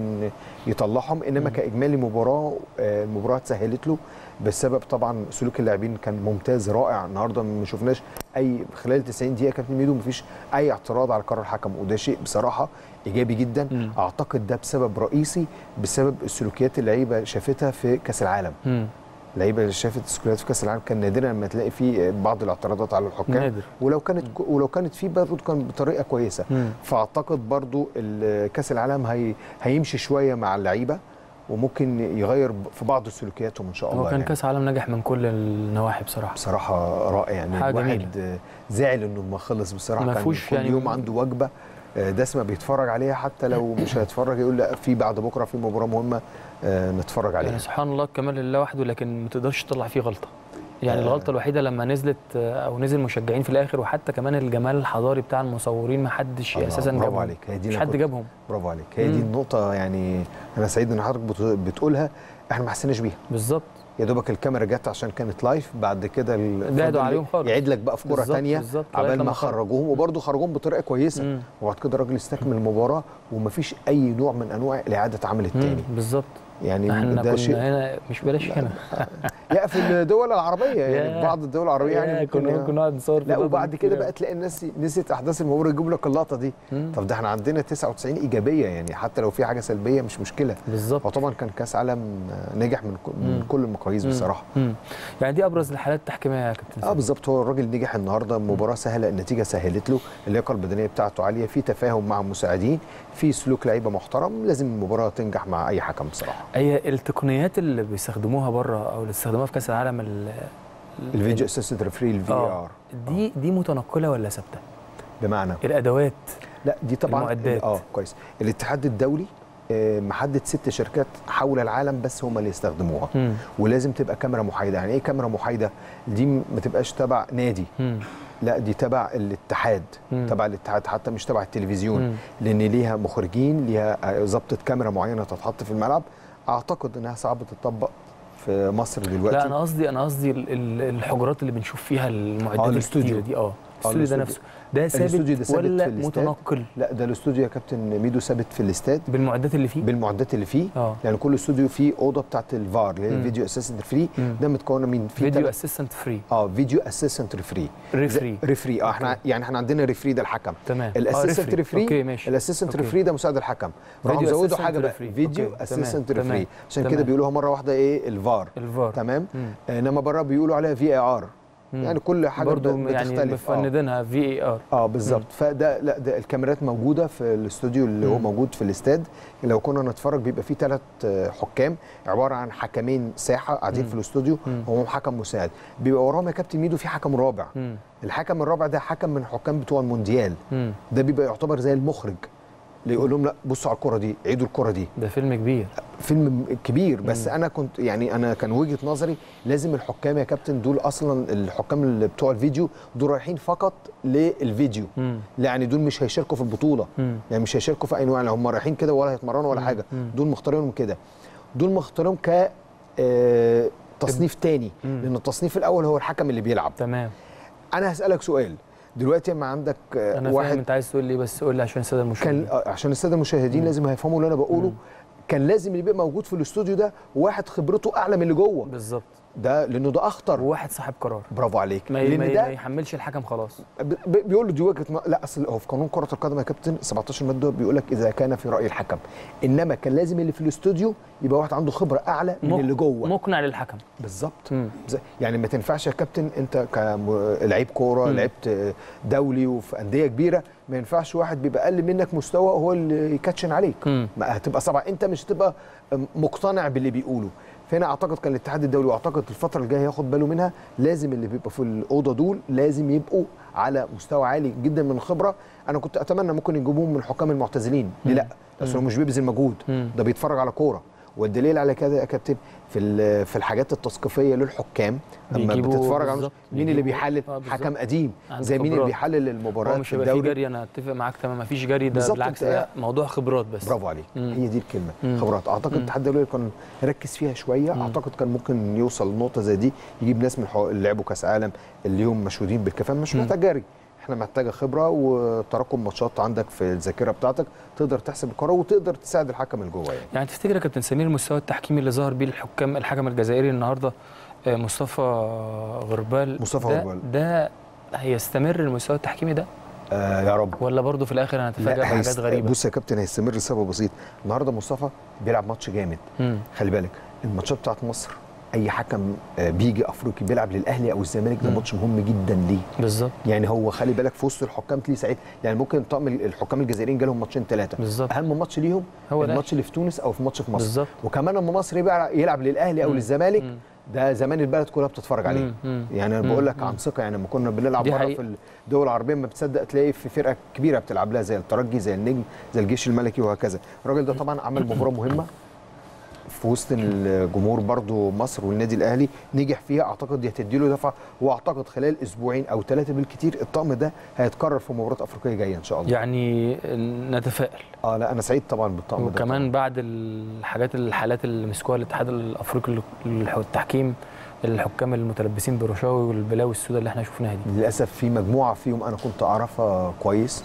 يطلعهم انما كاجمالي مباراه آه، المباراه اتسهلت له بسبب طبعا سلوك اللاعبين كان ممتاز رائع النهارده ما شفناش اي خلال 90 دقيقه كابتن ميدو ما فيش اي اعتراض على قرار الحكم وده شيء بصراحه ايجابي جدا مم. اعتقد ده بسبب رئيسي بسبب السلوكيات اللي اللعيبه شافتها في كاس العالم مم. اللعيبه اللي شافت السكورات في كاس العالم كان نادرا لما تلاقي في بعض الاعتراضات على الحكام نادر. ولو كانت ولو كانت في برضه كان بطريقه كويسه مم. فاعتقد برضه ال- كاس العالم هي هيمشي شويه مع اللعيبه وممكن يغير في بعض سلوكياتهم ان شاء الله هو كان يعني. كاس عالم نجح من كل النواحي بصراحه بصراحه رائع يعني حاجة الواحد زعل انه ما خلص بصراحه ما كان فيهوش كل يعني- يوم عنده وجبه آه، دسمه بيتفرج عليها حتى لو مش هيتفرج يقول لا في بعد بكره في مباراه مهمه آه، نتفرج عليها يعني سبحان الله الكمال لله وحده لكن ما تقدرش تطلع فيه غلطه يعني آه. الغلطه الوحيده لما نزلت آه، او نزل مشجعين في الاخر وحتى كمان الجمال الحضاري بتاع المصورين ما حدش الله، اساسا برافو جابهم عليك هي دي مش أنا حد كنت- جابهم برافو عليك هي دي مم. النقطه يعني انا سعيد ان حضرتك بت- بتقولها احنا ما حسيناش بيها بالظبط يا دوبك الكاميرا جت عشان كانت لايف بعد كده ال- بعدوا فضل عليهم خالص. يعيد لك بقى في كوره بالظبط، ثانيه بالظبط، لغاية عبال لما ما خرج. خرجوهم وبرده خرجوهم بطريقه كويسه مم. وبعد كده الراجل استكمل المباراه ومفيش اي نوع من انواع الاعاده عمل الثاني مم، بالظبط يعني احنا ده كنا شيء هنا مش بلاش هنا لا في الدول العربيه يعني ياه. في بعض الدول العربيه ياه، يعني كنا ممكن نقعد نصور في لا اللقطة وبعد دي كده كتير بقى أوي. تلاقي الناس نسيت احداث المباراه يجيب لك اللقطه دي مم. طب ده احنا عندنا 99 ايجابيه يعني حتى لو في حاجه سلبيه مش مشكله بالظبط هو طبعا كان كاس عالم نجح من كل- من مم. كل المقاييس مم. بصراحه مم. يعني دي ابرز الحالات التحكيميه يا كابتن اه بالظبط هو الراجل نجح النهارده مباراه سهله النتيجه سهلت له اللياقه البدنيه بتاعته عاليه في تفاهم مع المساعدين في سلوك لعيبه محترم لازم المباراه تنجح مع اي حكم بصراحه هي التقنيات اللي بيستخدموها بره او اللي استخدموها في كاس العالم ال- الفيديو اسيستنت ريفري الفي آه. ار دي دي متنقله ولا ثابته؟ بمعنى الادوات لا دي طبعا المعدات. اه كويس الاتحاد الدولي آه، محدد ست شركات حول العالم بس هم اللي يستخدموها مم. ولازم تبقى كاميرا محايده يعني ايه كاميرا محايده دي ما تبقاش تبع نادي مم. لا دي تبع الاتحاد مم. تبع الاتحاد حتى مش تبع التلفزيون مم. لان ليها مخرجين ليها آه، ضبطه كاميرا معينه تتحط في الملعب اعتقد انها صعب تتطبق في مصر دلوقتي لا انا قصدي انا قصدي ال- ال- الحجرات اللي بنشوف فيها المعدات الاستوديو. الكتيرة دي اه آه، الاستوديو ده الاستوديو. نفسه ده الاستوديو ده ثابت ثابت ولا في الاستاد. متنقل لا ده الاستوديو يا كابتن ميدو ثابت في الاستاد بالمعدات اللي فيه بالمعدات اللي فيه اه يعني كل استوديو فيه اوضه بتاعت الفار اللي هي مم. الفيديو اسيستنت فري مم. ده متكونه من في فيديو تلات- اسيستنت فري اه فيديو اسيستنت ريفري ريفري ريفري اه احنا يعني احنا عندنا ريفري ده الحكم تمام الاسيستنت آه، ريفري اوكي ماشي الاسيستنت أوكي. ريفري ده مساعد الحكم راحوا فيديو زودوا assistant حاجه بقى referee. فيديو أوكي، اسيستنت تمام، ريفري عشان تمام. كده بيقولوها مره واحده ايه الفار الفار تمام مم. آه، انما بره بيقولوا عليها في اي ار مم. يعني كل حاجه برضو ب- يعني بتختلف آه. مفندينها في اي ار اه بالظبط فده لا ده الكاميرات موجوده في الاستوديو اللي هو مم. موجود في الاستاد لو كنا نتفرج بيبقى فيه ثلاث حكام عباره عن حكمين ساحه قاعدين مم. في الاستوديو مم. وهم حكم مساعد بيبقى وراهم يا كابتن ميدو في حكم رابع مم. الحكم الرابع ده حكم من الحكام بتوع المونديال مم. ده بيبقى يعتبر زي المخرج اللي يقول لهم لا بصوا على الكره دي عيدوا الكره دي ده فيلم كبير فيلم كبير بس مم. انا كنت يعني انا كان وجهه نظري لازم الحكام يا كابتن دول اصلا الحكام اللي بتوع الفيديو دول رايحين فقط للفيديو مم. لا يعني دول مش هيشاركوا في البطوله مم. يعني مش هيشاركوا في اي نوع لا هم رايحين كده ولا هيتمرنوا ولا مم. حاجه مم. دول مختارينهم كده دول مختارينهم ك آه، تصنيف تاني مم. لان التصنيف الاول هو الحكم اللي بيلعب تمام انا هسالك سؤال دلوقتي اما عندك آه، انا فاهم واحد انت عايز تقول لي بس قول لي عشان الساده المشاهدين كان آه، عشان الساده المشاهدين مم. لازم هيفهموا اللي انا بقوله مم. كان لازم اللي يبقى موجود في الاستوديو ده واحد خبرته اعلى من اللي جوه بالظبط ده لانه ده اخطر وواحد صاحب قرار برافو عليك ما, ي... ما, لان ي... ده ما يحملش الحكم خلاص ب- ب- بيقول له دي وجهه ن- لا اصل هو في قانون كره القدم يا كابتن 17 ماده بيقول لك اذا كان في راي الحكم انما كان لازم اللي في الاستوديو يبقى واحد عنده خبره اعلى من مق- اللي جوه مقنع للحكم بالظبط بز- يعني ما تنفعش يا كابتن انت كلعيب كوره مم. لعبت دولي وفي انديه كبيره ما ينفعش واحد بيبقى اقل منك مستوى هو اللي يكاتشن عليك مم. ما هتبقى صعبه انت مش هتبقى مقتنع باللي بيقوله فهنا اعتقد كان الاتحاد الدولي واعتقد الفتره الجايه ياخد باله منها لازم اللي بيبقى في الاوضه دول لازم يبقوا على مستوى عالي جدا من الخبره انا كنت اتمنى ممكن يجيبوهم من الحكام المعتزلين ليه لا بس هو مم. مش بيبذل مجهود مم. ده بيتفرج على كوره والدليل على كده يا كابتن في ال- في الحاجات التثقيفيه للحكام اما بيجيبوا بتتفرج على بالظبط، مين اللي بيجيبوا- بيحلل آه، بالظبط. حكم قديم عنده زي مين اللي خبرات. بيحلل هو المباريات مش في هيبقى في الدوري جري انا اتفق معاك تمام ما فيش جري ده بالظبط، بالعكس أنت- ده موضوع خبرات بس برافو عليك مم. هي دي الكلمه مم. خبرات اعتقد مم. الاتحاد الدولي كان ركز فيها شويه مم. اعتقد كان ممكن يوصل لنقطه زي دي يجيب ناس من الحو- اللي لعبوا كاس عالم اللي هم مشهودين بالكفاءه مش مم. محتاج جري احنا محتاجه خبره وتراكم ماتشات عندك في الذاكره بتاعتك تقدر تحسب القرار وتقدر تساعد الحكم اللي جوه يعني يعني تفتكر يا كابتن سمير المستوى التحكيمي اللي ظهر بيه الحكام الحكم الجزائري النهارده آه، مصطفى غربال مصطفى ده غربال. ده هيستمر المستوى التحكيمي ده آه يا رب ولا برضه في الاخر هنتفاجئ بحاجات هيست- غريبه بص يا كابتن هيستمر لسبب بسيط النهارده مصطفى بيلعب ماتش جامد مم. خلي بالك الماتشات بتاعت مصر اي حكم آه، بيجي افريقي بيلعب للاهلي او الزمالك ده مم. ماتش مهم جدا ليه بالظبط يعني هو خلي بالك في وسط الحكام تلاقيه سعيد يعني ممكن طقم الحكام الجزائريين جالهم ماتشين ثلاثه بالظبط اهم ماتش ليهم هو هو الأهلي. الماتش اللي في تونس او في ماتش في مصر بالظبط. وكمان لما مصر يبقى يلعب للاهلي او مم. للزمالك مم. ده زمان البلد كلها بتتفرج عليه مم. مم. يعني انا مم. بقول لك مم. عن ثقه يعني لما كنا بنلعب دي بره حقيقة. في الدول العربيه ما بتصدق تلاقي في فرقه كبيره بتلعب لها زي الترجي زي النجم زي الجيش الملكي وهكذا الراجل ده طبعا عمل مباراه مهمه في وسط الجمهور برضو مصر والنادي الاهلي نجح فيها اعتقد دي هتدي له دفعه واعتقد خلال اسبوعين او ثلاثه بالكثير الطقم ده هيتكرر في مباراه افريقيه جايه ان شاء الله يعني نتفائل اه لا انا سعيد طبعا بالطقم ده وكمان بعد الحاجات الحالات اللي مسكوها الاتحاد الافريقي للتحكيم الحكام المتلبسين برشاوي والبلاوي السوداء اللي احنا شفناها دي للاسف في مجموعه فيهم انا كنت اعرفها كويس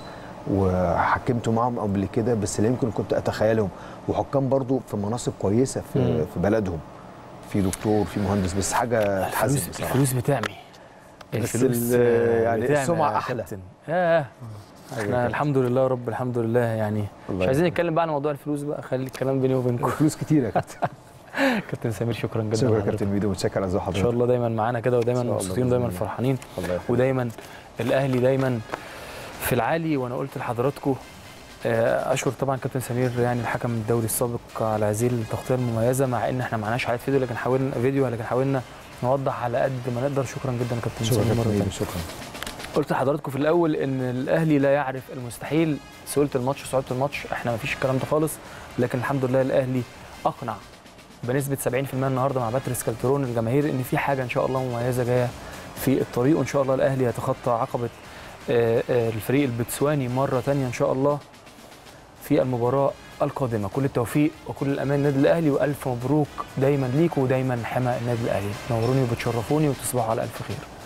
وحكمت معهم قبل كده بس لا يمكن كنت اتخيلهم وحكام برضو في مناصب كويسه في, مم. في بلدهم في دكتور في مهندس بس حاجه تحزن الفلوس بصراحه الفلوس بتعمي بس الفلوس ال- يعني بتعمي السمعة يا أحلى. كابتن. ياه أيوة احنا كده. الحمد لله يا رب الحمد لله يعني الله مش عايزين يخليك. نتكلم بقى عن موضوع الفلوس بقى خلي الكلام بيني وبينكم فلوس كتير يا كابتن كابتن سمير شكرا جدا شكرا يا لحضرتك. كابتن ميدو متشكر على ذوق ان حضرتك شاء الله دايما معانا كده ودايما إن شاء الله مبسوطين بإذن ودايما الله. فرحانين الله يخليك. ودايما الاهلي دايما في العالي وانا قلت لحضراتكم آه، اشكر طبعا كابتن سمير يعني الحكم الدوري السابق على هذه التغطيه المميزه مع ان احنا معناش حالات فيديو لكن حاولنا فيديو لكن حاولنا نوضح على قد ما نقدر شكرا جدا كابتن شكرا سمير يا مرة كابتن تانية. ميدو شكرا قلت لحضراتكم في الاول ان الاهلي لا يعرف المستحيل سهوله الماتش صعوبه الماتش احنا ما فيش الكلام ده خالص لكن الحمد لله الاهلي اقنع بنسبه 70% النهارده مع باتريس كالترون الجماهير ان في حاجه ان شاء الله مميزه جايه في الطريق وان شاء الله الاهلي يتخطى عقبه آه، آه، الفريق البتسواني مره ثانيه ان شاء الله في المباراه القادمه كل التوفيق وكل الامان للنادي الاهلي والف مبروك دايما ليكم ودايما حمى النادي الاهلي نوروني وبتشرفوني وتصبحوا على الف خير